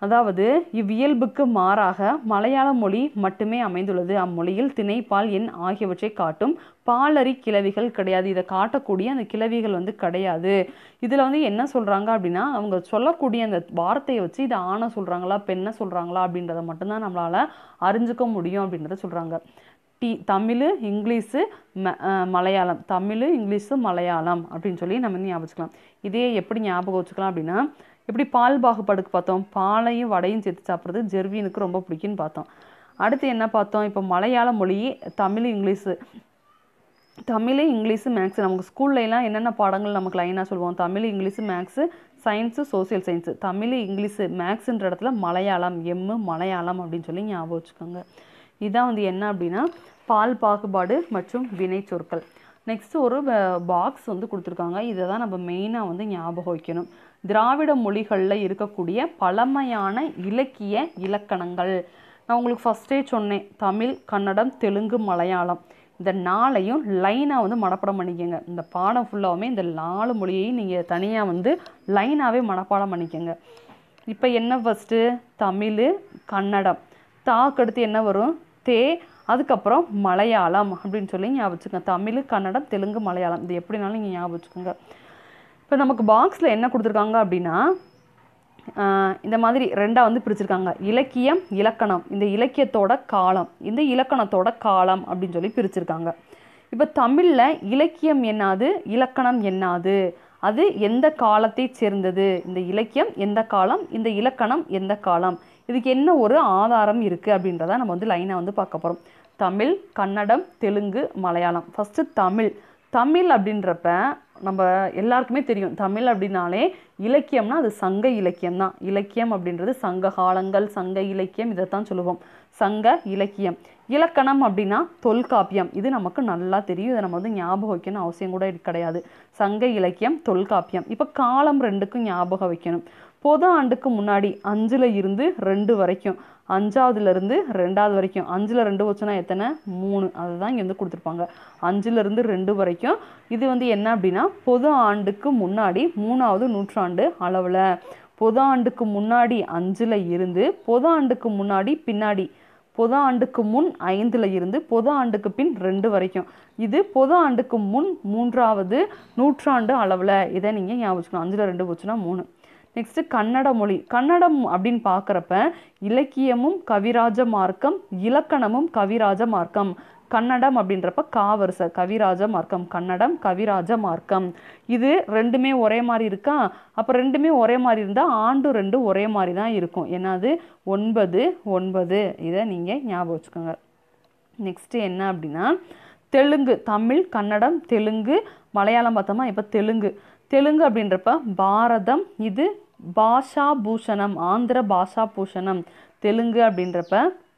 அதாவது இவ்வியல்புக்கு மாறாக மலையாள மொழி மட்டுமே அமைந்துள்ளது அம்மொழியில் திணை பால் எண் ஆகியவற்றை காட்டும் பாலரி கிளவிகள் கிடையாது இதை காட்டக்கூடிய அந்த கிளவிகள் வந்து கிடையாது இதில் வந்து என்ன சொல்கிறாங்க அப்படின்னா அவங்க சொல்லக்கூடிய அந்த வார்த்தையை வச்சு இதை ஆணை சொல்கிறாங்களா பெண்ணை சொல்கிறாங்களா அப்படின்றத மட்டும்தான் நம்மளால் அறிஞ்சுக்க முடியும் அப்படின்றத சொல்கிறாங்க டி தமிழ் இங்கிலீஷு ம அஹ் மலையாளம் தமிழ் இங்கிலீஷு மலையாளம் அப்படின்னு சொல்லி நம்ம வந்து ஞாபகம் வச்சுக்கலாம் இதே எப்படி ஞாபகம் வச்சுக்கலாம் அப்படின்னா எப்படி பால் பாகுபாடுக்கு பார்த்தோம் பாலையும் வடையும் சேர்த்து சாப்பிட்றது ஜெர்வினுக்கு ரொம்ப பிடிக்கும்னு பார்த்தோம் அடுத்து என்ன பார்த்தோம் இப்போ மலையாள மொழி Tamil English Tamil English maths நமக்கு ஸ்கூல்லலாம் என்னென்ன பாடங்கள் நமக்கு லைனாக சொல்லுவோம் Tamil English maths science social science Tamil English மேக்ஸுன்ற இடத்துல மலையாளம் எம்மு மலையாளம் அப்படின்னு சொல்லி ஞாபகம் வச்சுக்கோங்க இதான் வந்து என்ன அப்படின்னா பால் பாகுபாடு மற்றும் வினை சொற்கள் நெக்ஸ்ட் ஒரு பாக்ஸ் வந்து கொடுத்துருக்காங்க இதை தான் நம்ம மெயினாக வந்து ஞாபகம் வைக்கணும் திராவிட மொழிகளில் இருக்கக்கூடிய பழமையான இலக்கிய இலக்கணங்கள் நான் உங்களுக்கு ஃபஸ்ட்டே சொன்னேன் தமிழ் கன்னடம் தெலுங்கு மலையாளம் இந்த நாளையும் லைனாக வந்து மனப்பாடம் பண்ணிக்கோங்க இந்த பாடம் ஃபுல்லாகவுமே இந்த நாலு மொழியையும் நீங்கள் தனியாக வந்து லைனாகவே மனப்பாடம் பண்ணிக்கோங்க இப்போ என்ன ஃபஸ்ட்டு தமிழ் கன்னடம் தாக்கு அடுத்து என்ன வரும் தே அதுக்கப்புறம் மலையாளம் அப்படின்னு சொல்லி ஞாபகம் வச்சுக்கோங்க தமிழ் கன்னடம் தெலுங்கு மலையாளம் இது எப்படினாலும் நீங்கள் ஞாபகம் வச்சுக்கோங்க இப்போ நமக்கு பாக்ஸில் என்ன கொடுத்துருக்காங்க அப்படின்னா ஆஹ் இந்த மாதிரி ரெண்டாக வந்து பிரிச்சிருக்காங்க இலக்கியம் இலக்கணம் இந்த இலக்கியத்தோட காலம் இந்த இலக்கணத்தோட காலம் அப்படின்னு சொல்லி பிரிச்சிருக்காங்க இப்போ தமிழில் இலக்கியம் என்னாது இலக்கணம் என்னாது அது எந்த காலத்தை சேர்ந்தது இந்த இலக்கியம் எந்த காலம் இந்த இலக்கணம் எந்த காலம் இதுக்கு என்ன ஒரு ஆதாரம் இருக்குது அப்படின்றத நம்ம வந்து லைனாக வந்து பார்க்க போகிறோம் தமிழ் கன்னடம் தெலுங்கு மலையாளம் ஃபஸ்ட்டு தமிழ் தமிழ் அப்படின்றப்ப நம்ம எல்லாருக்குமே தெரியும் தமிழ் அப்படின்னாலே இலக்கியம்னா அது சங்க இலக்கியம் தான் இலக்கியம் அப்படின்றது சங்க காலங்கள் சங்க இலக்கியம் இதைத்தான் சொல்லுவோம் சங்க இலக்கியம் இலக்கணம் அப்படின்னா தொல்காப்பியம் இது நமக்கு நல்லா தெரியும் இதை நம்ம வந்து ஞாபகம் வைக்கணும் அவசியம் கூட கிடையாது சங்க இலக்கியம் தொல்காப்பியம் இப்போ காலம் ரெண்டுக்கும் ஞாபகம் வைக்கணும் பொது ஆண்டுக்கு முன்னாடி அஞ்சுல இருந்து ரெண்டு வரைக்கும் அஞ்சாவதுல இருந்து ரெண்டாவது வரைக்கும் அஞ்சுல ரெண்டு வச்சுன்னா எத்தனை மூணு அதுதான் இங்கே வந்து கொடுத்துருப்பாங்க அஞ்சுல இருந்து ரெண்டு வரைக்கும் இது வந்து என்ன அப்படின்னா பொது ஆண்டுக்கு முன்னாடி மூணாவது நூற்றாண்டு அளவில் பொது ஆண்டுக்கு முன்னாடி அஞ்சுல இருந்து பொது ஆண்டுக்கு முன்னாடி பின்னாடி பொது ஆண்டுக்கு முன் ஐந்துல இருந்து பொது ஆண்டுக்கு பின் ரெண்டு வரைக்கும் இது பொது ஆண்டுக்கு முன் மூன்றாவது நூற்றாண்டு அளவில் இதை நீங்கள் ஞாபகம் வச்சுக்கணும் அஞ்சுல ரெண்டு போச்சுன்னா மூணு நெக்ஸ்ட் கன்னட மொழி கன்னடம் அப்படின்னு பார்க்குறப்ப இலக்கியமும் கவிராஜ மார்க்கம் இலக்கணமும் கவிராஜ மார்க்கம் கன்னடம் அப்படின்றப்ப காவரிசை கவிராஜ மார்க்கம் கன்னடம் கவிராஜ மார்க்கம் இது ரெண்டுமே ஒரே மாதிரி இருக்கா அப்போ ரெண்டுமே ஒரே மாதிரி இருந்தால் ஆண்டு ரெண்டு ஒரே மாதிரி தான் இருக்கும் என்னது ஒன்பது ஒன்பது இதை நீங்கள் ஞாபகம் வச்சுக்கோங்க நெக்ஸ்ட்டு என்ன அப்படின்னா தெலுங்கு தமிழ் கன்னடம் தெலுங்கு மலையாளம் பார்த்தோமா இப்போ தெலுங்கு தெலுங்கு அப்படின்றப்ப பாரதம் இது பாஷா பூஷணம் ஆந்திர பாஷா பூஷணம் தெலுங்கு அப்படின்றப்ப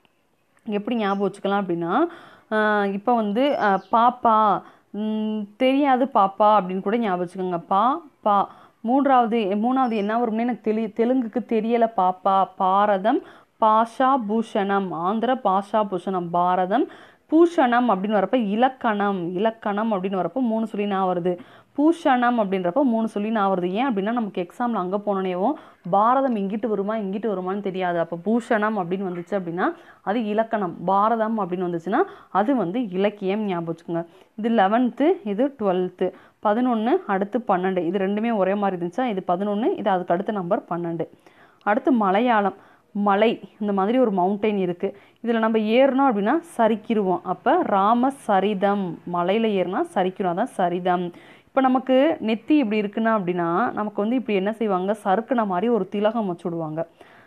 எப்படி ஞாபகம் வச்சுக்கலாம் அப்படின்னா இப்போ வந்து ஆஹ் பாப்பா ம், தெரியாது பாப்பா அப்படின்னு கூட ஞாபகம் வச்சுக்கோங்க பா பா மூன்றாவது மூணாவது என்ன வரும்னு எனக்கு தெளி தெலுங்குக்கு தெரியலை பாப்பா பாரதம் பாஷா பூஷணம் ஆந்திர பாஷா பூஷணம் பாரதம் பூஷணம் அப்படின்னு வரப்ப இலக்கணம் இலக்கணம் அப்படின்னு வரப்போ மூணு சொல்லி நான் வருது பூஷணம் அப்படின்றப்ப மூணு சொல்லி நான் வருது ஏன் அப்படின்னா நமக்கு எக்ஸாமில் அங்கே போனோடனேவும் பாரதம் இங்கிட்டு வருமா இங்கிட்டு வருமான்னு தெரியாது அப்போ பூஷணம் அப்படின்னு வந்துச்சு அப்படின்னா அது இலக்கணம் பாரதம் அப்படின்னு வந்துச்சுன்னா அது வந்து இலக்கியம் ஞாபகம் வச்சுக்கோங்க இது லெவன்த்து இது டுவெல்த்து பதினொன்று அடுத்து பன்னெண்டு இது ரெண்டுமே ஒரே மாதிரி இருந்துச்சா இது பதினொன்று இது அதுக்கு அடுத்த நம்பர் பன்னெண்டு அடுத்து மலையாளம் மலை இந்த மாதிரி ஒரு மவுண்டெயின் இருக்குது இதில் நம்ம ஏறினோம் அப்படின்னா சரிக்கிருவோம் அப்போ ராம சரிதம் மலையில் ஏறினா சரிக்கிறோம் அதான் சரிதம் இப்போ நமக்கு நெத்தி இப்படி இருக்குன்னா அப்படின்னா நமக்கு வந்து இப்படி என்ன செய்வாங்க சறுக்குன மாதிரி ஒரு திலகம் வச்சு விடுவாங்க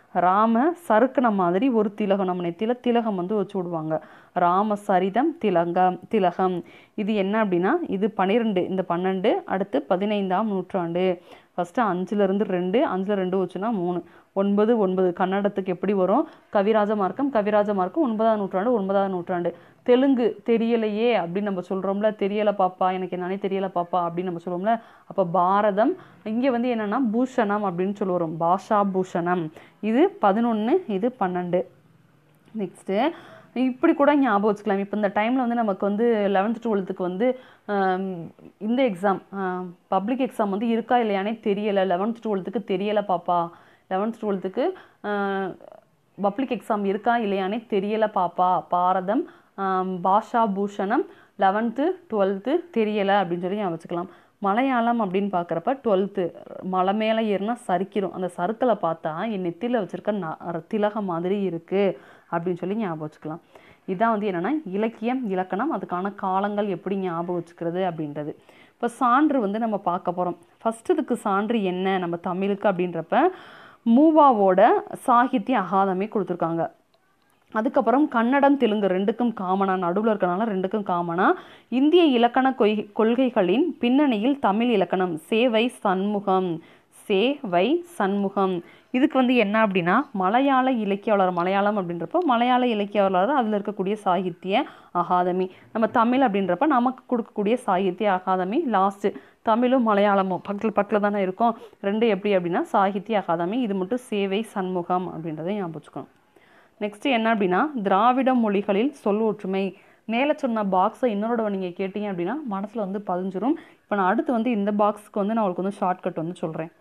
ராம சறுக்குன மாதிரி ஒரு திலகம் நம்ம நெத்தியில் திலகம் வந்து வச்சு விடுவாங்க ராம சரிதம் திலகம் திலகம் இது என்ன அப்படின்னா இது பன்னிரெண்டு இந்த பன்னெண்டு அடுத்து பதினைந்தாம் நூற்றாண்டு ஃபஸ்ட்டு அஞ்சுலேருந்து ரெண்டு அஞ்சில் ரெண்டு வச்சுன்னா மூணு ஒன்பது ஒன்பது கன்னடத்துக்கு எப்படி வரும் கவிராஜ மார்க்கம் கவிராஜ மார்க்கம் ஒன்பதாம் நூற்றாண்டு ஒன்பதாம் நூற்றாண்டு தெலுங்கு தெரியலையே அப்படின்னு நம்ம சொல்கிறோம்ல தெரியலை பாப்பா எனக்கு என்னன்னே தெரியலை பாப்பா அப்படின்னு நம்ம சொல்லுவோம்ல அப்போ பாரதம் இங்கே வந்து என்னென்னா பூஷணம் அப்படின்னு சொல்லுவோம் பாஷா பூஷணம் இது பதினொன்று இது பன்னெண்டு நெக்ஸ்ட்டு இப்படி கூட ஞாபகம் வச்சுக்கலாம் இப்போ இந்த டைமில் வந்து நமக்கு வந்து லெவன்த் டுவெல்த்துக்கு வந்து ஆம், இந்த எக்ஸாம் பப்ளிக் எக்ஸாம் வந்து இருக்கா இல்லையானே தெரியலை லெவன்த் டுவெல்த்துக்கு தெரியலை பாப்பா லெவன்த் டுவெல்த்துக்கு பப்ளிக் எக்ஸாம் இருக்கா இல்லையானே தெரியல பாப்பா பாரதம் ஆம், பாஷா பூஷணம் லெவன்த்து டுவெல்த்து தெரியலை அப்படின்னு சொல்லி ஞாபகம் வச்சுக்கலாம் மலையாளம் அப்படின்னு பார்க்குறப்ப டுவெல்த்து மலை மேலே ஏறினா சறுக்கிரும் அந்த சறுக்கலை பார்த்தா என் நெத்தியில் வச்சுருக்க ந திலகம் மாதிரி இருக்குது அப்படின்னு சொல்லி ஞாபகம் வச்சுக்கலாம் இதான் வந்து என்னென்னா இலக்கியம் இலக்கணம் அதுக்கான காலங்கள் எப்படி ஞாபகம் வச்சுக்கிறது அப்படின்றது இப்போ சான்று வந்து நம்ம பார்க்க போகிறோம் ஃபஸ்ட்டு இதுக்கு சான்று என்ன நம்ம தமிழுக்கு அப்படின்றப்ப மூவாவோட சாகித்ய அகாதமி கொடுத்துருக்காங்க அதுக்கப்புறம் கன்னடம் தெலுங்கு ரெண்டுக்கும் காமனா நடுவில் இருக்கனால ரெண்டுக்கும் காமனா இந்திய இலக்கண கொய் கொள்கைகளின் பின்னணியில் தமிழ் இலக்கணம் சேவை சண்முகம் சேவை சண்முகம் இதுக்கு வந்து என்ன அப்படின்னா மலையாள இலக்கியாளர் மலையாளம் அப்படின்றப்போ மலையாள இலக்கியாளர் அதில் இருக்கக்கூடிய சாகித்ய அகாதமி நம்ம தமிழ் அப்படின்றப்ப நமக்கு கொடுக்கக்கூடிய சாகித்ய அகாதமி லாஸ்ட்டு தமிழும் மலையாளமும் பக்கத்தில் பக்கத்தில் தானே இருக்கும் ரெண்டு எப்படி அப்படின்னா சாகித்ய அகாதமி இது மட்டும் சேவை சண்முகம் அப்படின்றதை ஞாபகம் வச்சுக்கணும் நெக்ஸ்ட் என்ன அப்படின்னா திராவிட மொழிகளில் சொல் ஒற்றுமை மேலே சொன்ன பாக்ஸை இன்னொரு தடவை நீங்கள் கேட்டீங்க அப்படின்னா மனசில் வந்து பதிஞ்சிரும் இப்போ நான் அடுத்து வந்து இந்த பாக்ஸுக்கு வந்து நான் உங்களுக்கு வந்து ஷார்ட்கட் வந்து சொல்கிறேன்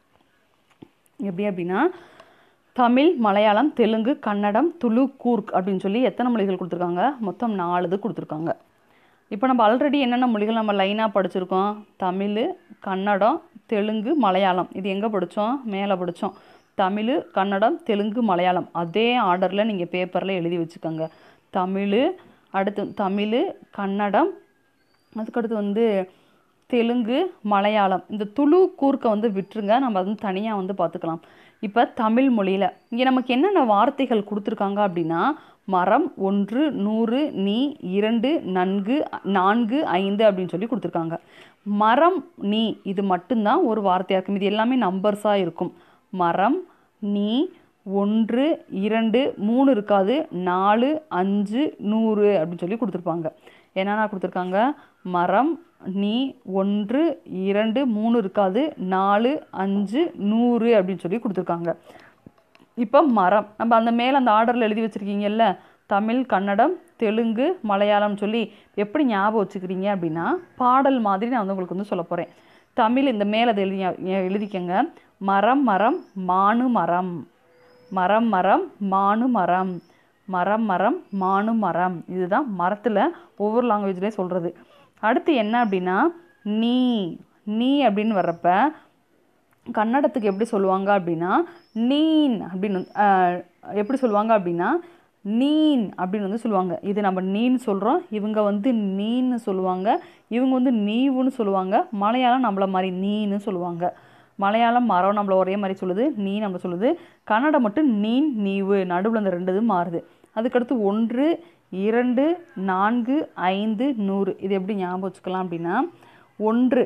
எப்படி அப்படின்னா தமிழ் மலையாளம் தெலுங்கு கன்னடம் துளு கூர்க் அப்படின்னு சொல்லி எத்தனை மொழிகள் கொடுத்துருக்காங்க மொத்தம் நாலு இது கொடுத்துருக்காங்க இப்போ நம்ம ஆல்ரெடி என்னென்ன மொழிகள் நம்ம லைனாக படிச்சிருக்கோம் தமிழ் கன்னடம் தெலுங்கு மலையாளம் இது எங்கே படித்தோம் மேலே படித்தோம் தமிழ் கன்னடம் தெலுங்கு மலையாளம் அதே ஆர்டரில் நீங்கள் பேப்பரில் எழுதி வச்சுக்கோங்க தமிழ் அடுத்து தமிழ் கன்னடம் அதுக்கடுத்து வந்து தெலுங்கு மலையாளம் இந்த துளு கூர்க்கை வந்து விட்டுருங்க நம்ம வந்து தனியாக வந்து பார்த்துக்கலாம் இப்போ தமிழ் மொழியில் இங்கே நமக்கு என்னென்ன வார்த்தைகள் கொடுத்துருக்காங்க அப்படின்னா மரம் ஒன்று நூறு நீ இரண்டு நன்கு நான்கு ஐந்து அப்படின்னு சொல்லி கொடுத்துருக்காங்க மரம் நீ இது மட்டும்தான் ஒரு வார்த்தையாக இருக்கும் இது எல்லாமே நம்பர்ஸாக இருக்கும் மரம் நீ ஒன்று இரண்டு மூணு இருக்காது நாலு அஞ்சு நூறு அப்படின்னு சொல்லி கொடுத்துருப்பாங்க என்னென்ன கொடுத்துருக்காங்க மரம் நீ ஒன்று இரண்டு மூணு இருக்காது நாலு அஞ்சு நூறு அப்படின்னு சொல்லி கொடுத்துருக்காங்க இப்போ மரம் நம்ம அந்த மேலே அந்த ஆர்டரில் எழுதி வச்சுருக்கீங்கல்ல தமிழ் கன்னடம் தெலுங்கு மலையாளம் சொல்லி எப்படி ஞாபகம் வச்சுக்கிறீங்க அப்படின்னா பாடல் மாதிரி நான் வந்து உங்களுக்கு வந்து சொல்ல போகிறேன் தமிழ் இந்த மேலே அதை எழுதி எழுதிக்கங்க மரம் மரம் மானு மரம் மரம் மரம் மானு மரம் மரம் மரம் மானு மரம் இதுதான் மரத்தில் ஒவ்வொரு லாங்குவேஜ்லேயும் சொல்கிறது அடுத்து என்ன அப்படின்னா நீ நீ அப்படின்னு வர்றப்ப கன்னடத்துக்கு எப்படி சொல்லுவாங்க அப்படின்னா நீன் அப்படின்னு வந்து, ஆஹ், எப்படி சொல்லுவாங்க அப்படின்னா நீன் அப்படின்னு வந்து சொல்லுவாங்க இது நம்ம நீன்னு சொல்கிறோம் இவங்க வந்து நீன்னு சொல்லுவாங்க இவங்க வந்து நீவுன்னு சொல்லுவாங்க மலையாளம் நம்மள மாதிரி நீன்னு சொல்லுவாங்க மலையாளம் மரம் நம்மள ஒரே மாதிரி சொல்லுது நீ நம்ம சொல்லுது கன்னடம் மட்டும் நீன் நீவு நடுவில் இந்த ரெண்டு இது மாறுது அதுக்கடுத்து ஒன்று இரண்டு நான்கு ஐந்து நூறு இது எப்படி ஞாபகம் வச்சுக்கலாம் அப்படின்னா ஒன்று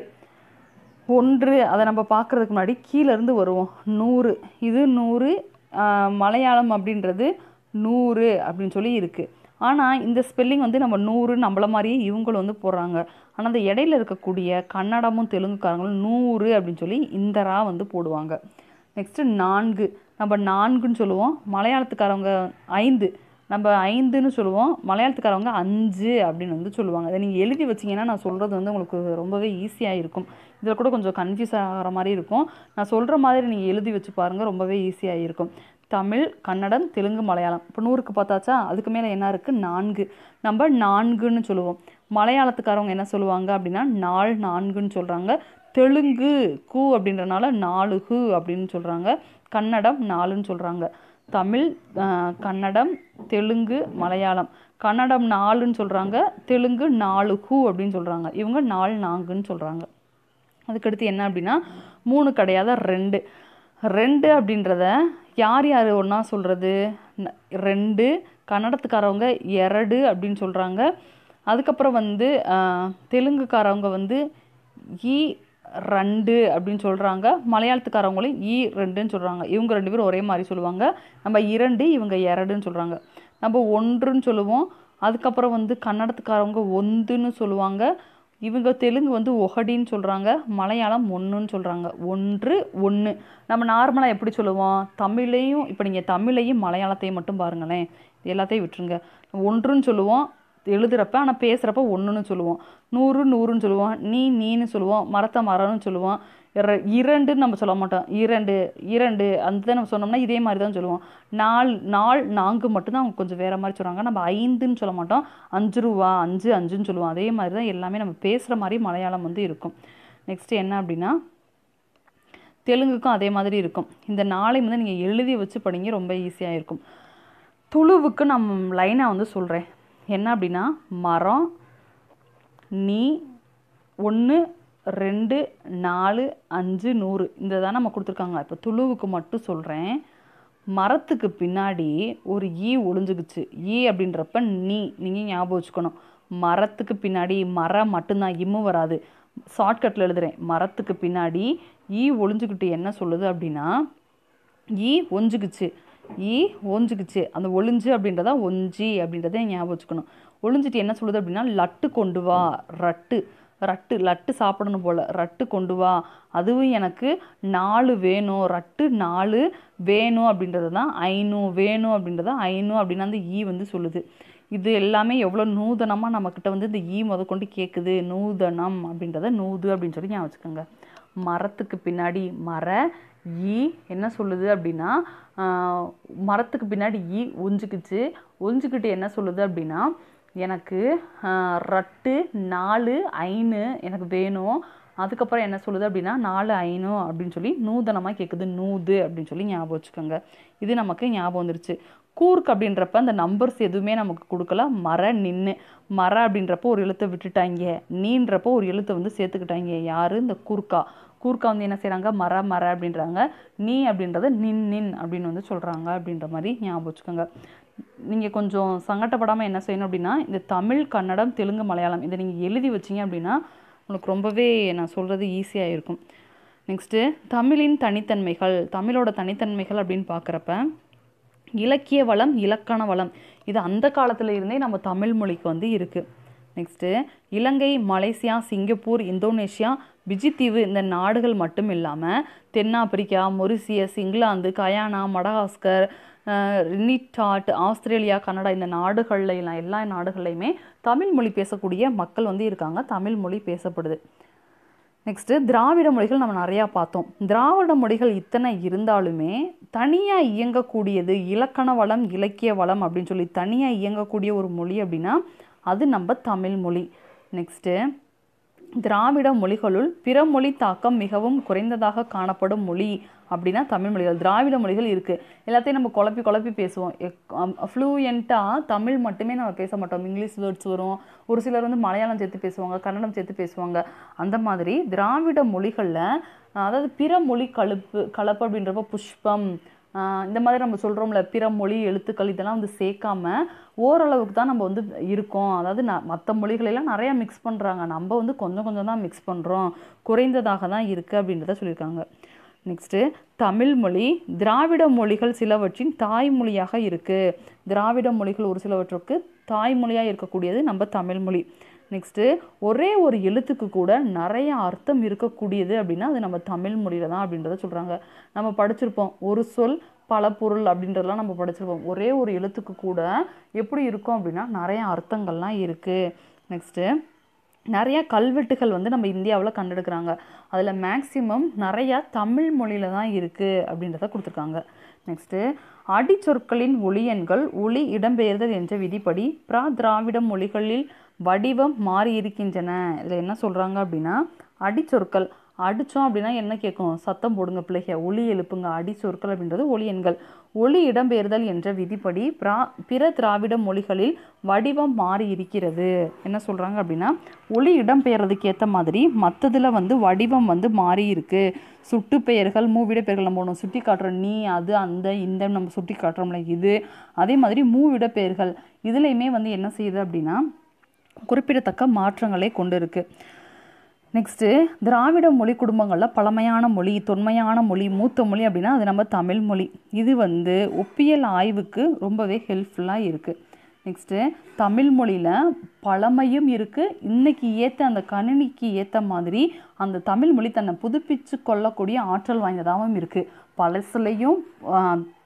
ஒன்று அதை நம்ம பார்க்குறதுக்கு முன்னாடி கீழ இருந்து வருவோம் நூறு இது நூறு ஆஹ், மலையாளம் அப்படின்றது நூறு அப்படின்னு சொல்லி இருக்குது ஆனால் இந்த ஸ்பெல்லிங் வந்து நம்ம நூறு நம்மள மாதிரியே இவங்களும் வந்து போடுறாங்க ஆனால் அந்த இடையில இருக்கக்கூடிய கன்னடமும் தெலுங்குக்காரங்களும் நூறு அப்படின்னு சொல்லி இந்த ரா வந்து போடுவாங்க நெக்ஸ்ட்டு நான்கு நம்ம நான்குன்னு சொல்லுவோம் மலையாளத்துக்காரவங்க ஐந்து நம்ம ஐந்துன்னு சொல்லுவோம் மலையாளத்துக்காரவங்க அஞ்சு அப்படின்னு வந்து சொல்லுவாங்க அதை நீங்கள் எழுதி வச்சீங்கன்னா நான் சொல்கிறது வந்து உங்களுக்கு ரொம்பவே ஈஸியாக இருக்கும் இதில் கூட கொஞ்சம் கன்ஃபியூஸ் ஆகிற மாதிரி இருக்கும் நான் சொல்கிற மாதிரி நீங்கள் எழுதி வச்சு பாருங்கள் ரொம்பவே ஈஸியாக இருக்கும் தமிழ் கன்னடம் தெலுங்கு மலையாளம் இப்போ நூறுக்கு பார்த்தாச்சா அதுக்கு மேலே என்ன இருக்குது நான்கு நம்ம நான்குன்னு சொல்லுவோம் மலையாளத்துக்காரவங்க என்ன சொல்லுவாங்க அப்படின்னா நாள் நான்குன்னு சொல்கிறாங்க தெலுங்கு கு அப்படின்றனால நாலு ஹு அப்படின்னு சொல்கிறாங்க கன்னடம் நாலுன்னு சொல்கிறாங்க தமிழ் ஆஹ், கன்னடம் தெலுங்கு மலையாளம் கன்னடம் நாலுன்னு சொல்கிறாங்க தெலுங்கு நாலு ஹூ அப்படின்னு சொல்கிறாங்க இவங்க நாலு நான்குன்னு சொல்கிறாங்க அதுக்கடுத்து என்ன அப்படின்னா மூணு கிடையாத ரெண்டு ரெண்டு அப்படின்றத யார் யார் ஒன்றா சொல்கிறது ரெண்டு கன்னடத்துக்காரவங்க எரடு அப்படின்னு சொல்கிறாங்க அதுக்கப்புறம் வந்து ஆஹ், தெலுங்குக்காரவங்க வந்து ஈ ரெண்டு அப்படின்னு சொல்கிறாங்க மலையாளத்துக்காரவங்களும் ஈ ரெண்டுன்னு சொல்கிறாங்க இவங்க ரெண்டு பேரும் ஒரே மாதிரி சொல்லுவாங்க நம்ம இரண்டு இவங்க இரடுன்னு சொல்கிறாங்க நம்ம ஒன்றுன்னு சொல்லுவோம் அதுக்கப்புறம் வந்து கன்னடத்துக்காரவங்க ஒந்துன்னு சொல்லுவாங்க இவங்க தெலுங்கு வந்து ஒஹடின்னு சொல்கிறாங்க மலையாளம் ஒன்றுன்னு சொல்கிறாங்க ஒன்று ஒன்று நம்ம நார்மலாக எப்படி சொல்லுவோம் தமிழையும் இப்போ நீங்கள் தமிழையும் மலையாளத்தையும் மட்டும் பாருங்களேன் இது எல்லாத்தையும் விட்டுருங்க ஒன்றுன்னு சொல்லுவோம் எழுதுறப்ப ஆனால் பேசுகிறப்ப ஒன்றுன்னு சொல்லுவோம் நூறு நூறுன்னு சொல்லுவோம் நீ நீன்னு சொல்லுவோம் மரத்தை மரம்னு சொல்லுவோம் இர- இரண்டுன்னு நம்ம சொல்ல மாட்டோம் இரண்டு இரண்டு அந்த நம்ம சொன்னோம்னா இதே மாதிரி தான் சொல்லுவோம் நாள் நாள் நான்கு மட்டும்தான் அவங்க கொஞ்சம் வேற மாதிரி சொல்கிறாங்க நம்ம ஐந்துன்னு சொல்ல மாட்டோம் அஞ்சு ரூபா அஞ்சு அஞ்சுன்னு சொல்லுவோம் அதே மாதிரி தான் எல்லாமே நம்ம பேசுகிற மாதிரி மலையாளம் வந்து இருக்கும் நெக்ஸ்ட் என்ன அப்படின்னா தெலுங்குக்கும் அதே மாதிரி இருக்கும் இந்த நாளை வந்து நீங்கள் எழுதி வச்சு படிங்க ரொம்ப ஈஸியாக இருக்கும் துளுவுக்கு நான் லைனாக வந்து சொல்கிறேன் என்ன அப்படின்னா மரம் நீ ஒன்று ரெண்டு நாலு அஞ்சு நூறு இந்த தான் நம்ம கொடுத்துருக்காங்க இப்போ துளுவுக்கு மட்டும் சொல்கிறேன் மரத்துக்கு பின்னாடி ஒரு ஈ ஒளிஞ்சுக்குச்சு ஈ அப்படின்றப்ப நீ நீங்கள் ஞாபகம் வச்சுக்கணும் மரத்துக்கு பின்னாடி மரம் மட்டும்தான் இம்மு வராது ஷார்ட்கட்டில் எழுதுறேன் மரத்துக்கு பின்னாடி ஈ ஒளிஞ்சுக்கிட்டு என்ன சொல்லுது அப்படின்னா ஈ ஒஞ்சுக்குச்சு ஈ ஒஞ்சுக்குச்சு அந்த ஒளிஞ்சு அப்படின்றதா ஒஞ்சி அப்படின்றத ஞாபகம் வச்சுக்கணும் ஒளிஞ்சிட்டு என்ன சொல்லுது அப்படின்னா லட்டு கொண்டு வா ரட்டு ரட்டு லட்டு சாப்பிடணும் போல ரட்டு கொண்டு வா அதுவும் எனக்கு நாலு வேணும் ரட்டு நாலு வேணும் அப்படின்றது தான் ஐநூ வேணும் அப்படின்றத ஐநூ அப்படின்னு அந்த ஈ வந்து சொல்லுது இது எல்லாமே எவ்வளோ நூதனமாக நம்மக்கிட்ட வந்து இந்த ஈ முத கொண்டு கேட்குது நூதனம் அப்படின்றத நூது அப்படின்னு சொல்லி ஞாபகம் வச்சுக்கோங்க மரத்துக்கு பின்னாடி மர ஈ என்ன சொல்லுது அப்படின்னா ஆஹ், மரத்துக்கு பின்னாடி ஈ ஒஞ்சுக்குச்சு ஒஞ்சுக்கிட்டு என்ன சொல்லுது அப்படின்னா எனக்கு ஆஹ், ரட்டு நாலு ஐனு எனக்கு வேணும் அதுக்கப்புறம் என்ன சொல்லுது அப்படின்னா நாலு ஐநூ அப்படின்னு சொல்லி நூதனமாக கேட்குது நூது அப்படின்னு சொல்லி ஞாபகம் வச்சுக்கோங்க இது நமக்கு ஞாபகம் வந்துருச்சு கூர்க் அப்படின்றப்ப அந்த நம்பர்ஸ் எதுவுமே நமக்கு கொடுக்கல மர நின்று மர அப்படின்றப்போ ஒரு எழுத்தை விட்டுட்டாங்க நீன்றப்போ ஒரு எழுத்தை வந்து சேர்த்துக்கிட்டாங்க யாரு இந்த கூர்க்கா கூர்க்கா வந்து என்ன செய்கிறாங்க மர மர அப்படின்றாங்க நீ அப்படின்றத நின் நின் அப்படின்னு வந்து சொல்கிறாங்க அப்படின்ற மாதிரி ஞாபகம் வச்சுக்கோங்க நீங்கள் கொஞ்சம் சங்கட்டப்படாமல் என்ன செய்யணும் அப்படின்னா இந்த தமிழ் கன்னடம் தெலுங்கு மலையாளம் இதை நீங்கள் எழுதி வச்சீங்க அப்படின்னா உங்களுக்கு ரொம்பவே நான் சொல்கிறது ஈஸியாக இருக்கும் நெக்ஸ்ட்டு தமிழின் தனித்தன்மைகள் தமிழோட தனித்தன்மைகள் அப்படின்னு பார்க்குறப்ப இலக்கிய வளம் இலக்கண வளம் இது அந்த காலத்துல இருந்தே நம்ம தமிழ் மொழிக்கு வந்து இருக்குது next Ilangai Malaysia Singapore Indonesia விஜித்தீவு இந்த நாடுகள் மட்டும் இல்லாமல் தென்னாப்பிரிக்கா Mauritius England Guyana Madagascar Trinidad Australia Canada இந்த நாடுகள்ல எல்லாம் எல்லா நாடுகள்லையுமே தமிழ் மொழி பேசக்கூடிய மக்கள் வந்து இருக்காங்க தமிழ் மொழி பேசப்படுது நெக்ஸ்ட்டு திராவிட மொழிகள் நம்ம நிறையா பார்த்தோம் திராவிட மொழிகள் இத்தனை இருந்தாலுமே தனியாக இயங்கக்கூடியது இலக்கண வளம் இலக்கிய வளம் அப்படின்னு சொல்லி தனியாக இயங்கக்கூடிய ஒரு மொழி அப்படின்னா அது நம்ம தமிழ் மொழி நெக்ஸ்ட்டு திராவிட மொழிகளுள் பிற மொழி தாக்கம் மிகவும் குறைந்ததாக காணப்படும் மொழி அப்படின்னா தமிழ் மொழிகள் திராவிட மொழிகள் இருக்குது எல்லாத்தையும் நம்ம குழப்பி குழப்பி பேசுவோம் ஃப்ளூயண்ட்டாக தமிழ் மட்டுமே நம்ம பேச மாட்டோம் இங்கிலீஷ் வேர்ட்ஸ் வரும் ஒரு சிலர் வந்து மலையாளம் சேர்த்து பேசுவாங்க கன்னடம் சேர்த்து பேசுவாங்க அந்த மாதிரி திராவிட மொழிகளில் அதாவது பிற மொழி கலப்பு கலப்பு அப்படின்றப்ப புஷ்பம் ஆஹ் இந்த மாதிரி நம்ம சொல்கிறோம்ல பிற மொழி எழுத்துக்கள் இதெல்லாம் வந்து சேர்க்காம ஓரளவுக்கு தான் நம்ம வந்து இருக்கோம் அதாவது ந மற்ற மொழிகளெல்லாம் நிறையா மிக்ஸ் பண்ணுறாங்க நம்ம வந்து கொஞ்சம் கொஞ்சம் தான் மிக்ஸ் பண்ணுறோம் குறைந்ததாக தான் இருக்குது அப்படின்றத சொல்லியிருக்காங்க நெக்ஸ்ட்டு தமிழ் மொழி திராவிட மொழிகள் சிலவற்றின் தாய்மொழியாக இருக்குது திராவிட மொழிகள் ஒரு சிலவற்றுக்கு தாய்மொழியாக இருக்கக்கூடியது நம்ம தமிழ் மொழி நெக்ஸ்ட்டு ஒரே ஒரு எழுத்துக்கு கூட நிறைய அர்த்தம் இருக்கக்கூடியது அப்படின்னா அது நம்ம தமிழ் மொழியில தான் அப்படின்றத சொல்கிறாங்க நம்ம படிச்சிருப்போம் ஒரு சொல் பல பொருள் அப்படின்றதெல்லாம் நம்ம படிச்சிருப்போம் ஒரே ஒரு எழுத்துக்கு கூட எப்படி இருக்கும் அப்படின்னா நிறைய அர்த்தங்கள்லாம் இருக்குது நெக்ஸ்ட்டு நிறைய கல்வெட்டுகள் வந்து நம்ம இந்தியாவில் கண்டெடுக்கிறாங்க அதில் மேக்சிமம் நிறையா தமிழ் மொழியில தான் இருக்குது அப்படின்றத கொடுத்துருக்காங்க நெக்ஸ்ட்டு அடிச்சொற்களின் ஒளியன்கள் ஒளி இடம்பெயர்தல் என்ற விதிப்படி பிரா திராவிட மொழிகளில் வடிவம் மாறி இருக்கின்றன இதில் என்ன சொல்கிறாங்க அப்படின்னா அடிச்சொற்கள் அடித்தோம் அப்படின்னா என்ன கேட்கும் சத்தம் போடுங்க பிள்ளைக ஒளி எழுப்புங்க அடிச்சொற்கள் அப்படின்றது ஒளி எண்கள் ஒளி இடம்பெயர்தல் என்ற விதிப்படி பிரா பிற திராவிட மொழிகளில் வடிவம் மாறி இருக்கிறது என்ன சொல்கிறாங்க அப்படின்னா ஒளி இடம்பெயர்றதுக்கு ஏற்ற மாதிரி மற்றதில் வந்து வடிவம் வந்து மாறி இருக்கு சுட்டு பெயர்கள் மூவிட பெயர்கள் நம்ம ஒன்று சுட்டி காட்டுறோம் நீ அது அந்த இந்த நம்ம சுட்டி காட்டுறோம்ல இது அதே மாதிரி மூவிட பெயர்கள் இதுலேயுமே வந்து என்ன செய்யுது அப்படின்னா குறிப்பிடத்தக்க மாற்றங்களை கொண்டு இருக்கு நெக்ஸ்ட்டு திராவிட மொழி குடும்பங்களில் பழமையான மொழி தொன்மையான மொழி மூத்த மொழி அப்படின்னா அது நம்ம தமிழ் மொழி இது வந்து ஒப்பியல் ஆய்வுக்கு ரொம்பவே ஹெல்ப்ஃபுல்லாக இருக்குது நெக்ஸ்ட்டு தமிழ் மொழியில் பழமையும் இருக்குது இன்னைக்கு ஏற்ற அந்த கணினிக்கு ஏற்ற மாதிரி அந்த தமிழ் மொழி தன்னை புதுப்பிச்சு கொள்ளக்கூடிய ஆற்றல் வாய்ந்ததாகவும் இருக்குது பழசுலையும்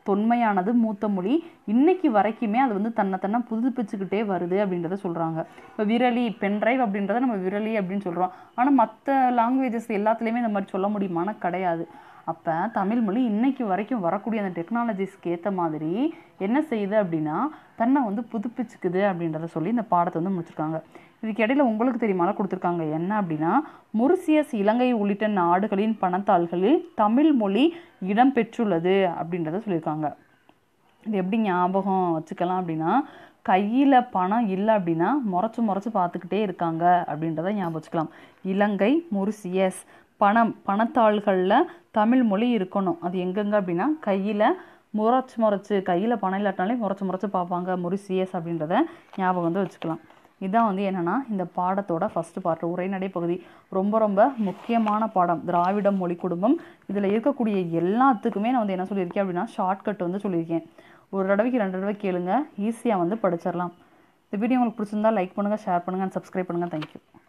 தொன்மையானது மூத்த மொழி இன்னைக்கு வரைக்குமே அது வந்து தன்னை தன்னை புதுப்பிச்சுக்கிட்டே வருது அப்படின்றத சொல்கிறாங்க இப்போ விரலி பென்ட்ரைவ் அப்படின்றத நம்ம விரலி அப்படின்னு சொல்கிறோம் ஆனால் மற்ற லாங்குவேஜஸ் எல்லாத்துலேயுமே இந்த மாதிரி சொல்ல முடியுமானா கிடையாது அப்போ தமிழ் மொழி இன்னைக்கு வரைக்கும் வரக்கூடிய அந்த டெக்னாலஜிஸ்க்கு ஏற்ற மாதிரி என்ன செய்யுது அப்படின்னா தன்னை வந்து புதுப்பிச்சுக்குது அப்படின்றத சொல்லி இந்த பாடத்தை வந்து முடிச்சிருக்காங்க இதுக்கு இடையில உங்களுக்கு தெரியுமால கொடுத்துருக்காங்க என்ன அப்படின்னா மொரிசியஸ் இலங்கை உள்ளிட்ட நாடுகளின் பணத்தாள்களில் தமிழ் மொழி இடம் பெற்றுள்ளது அப்படின்றத சொல்லியிருக்காங்க இது எப்படி ஞாபகம் வச்சுக்கலாம் அப்படின்னா கையில் பணம் இல்லை அப்படின்னா முறைச்சு முறைச்சு பார்த்துக்கிட்டே இருக்காங்க அப்படின்றத ஞாபகம் வச்சுக்கலாம் இலங்கை மொரிசியஸ் பணம் பணத்தாள்களில் தமிழ் மொழி இருக்கணும் அது எங்கெங்க அப்படின்னா கையில் முறைச்சு முறைச்சு கையில் பணம் இல்லாட்டினாலே முறைச்சு முறைச்சு பார்ப்பாங்க மொரிசியஸ் அப்படின்றத ஞாபகம் வந்து வச்சுக்கலாம் இதான் வந்து என்னென்னா இந்த பாடத்தோட ஃபஸ்ட்டு பார்ட் உரைநடை பகுதி ரொம்ப ரொம்ப முக்கியமான பாடம் திராவிட மொழி குடும்பம் இதில் இருக்கக்கூடிய எல்லாத்துக்குமே நான் வந்து என்ன சொல்லியிருக்கேன் அப்படின்னா ஷார்ட்கட் வந்து சொல்லியிருக்கேன் ஒரு தடவைக்கு ரெண்டு தடவை கேளுங்க ஈஸியாக வந்து படிச்சிடலாம் இந்த வீடியோ உங்களுக்கு பிடிச்சிருந்தா லைக் பண்ணுங்கள் ஷேர் பண்ணுங்கள் சப்ஸ்கிரைப் பண்ணுங்கள் தேங்க்யூ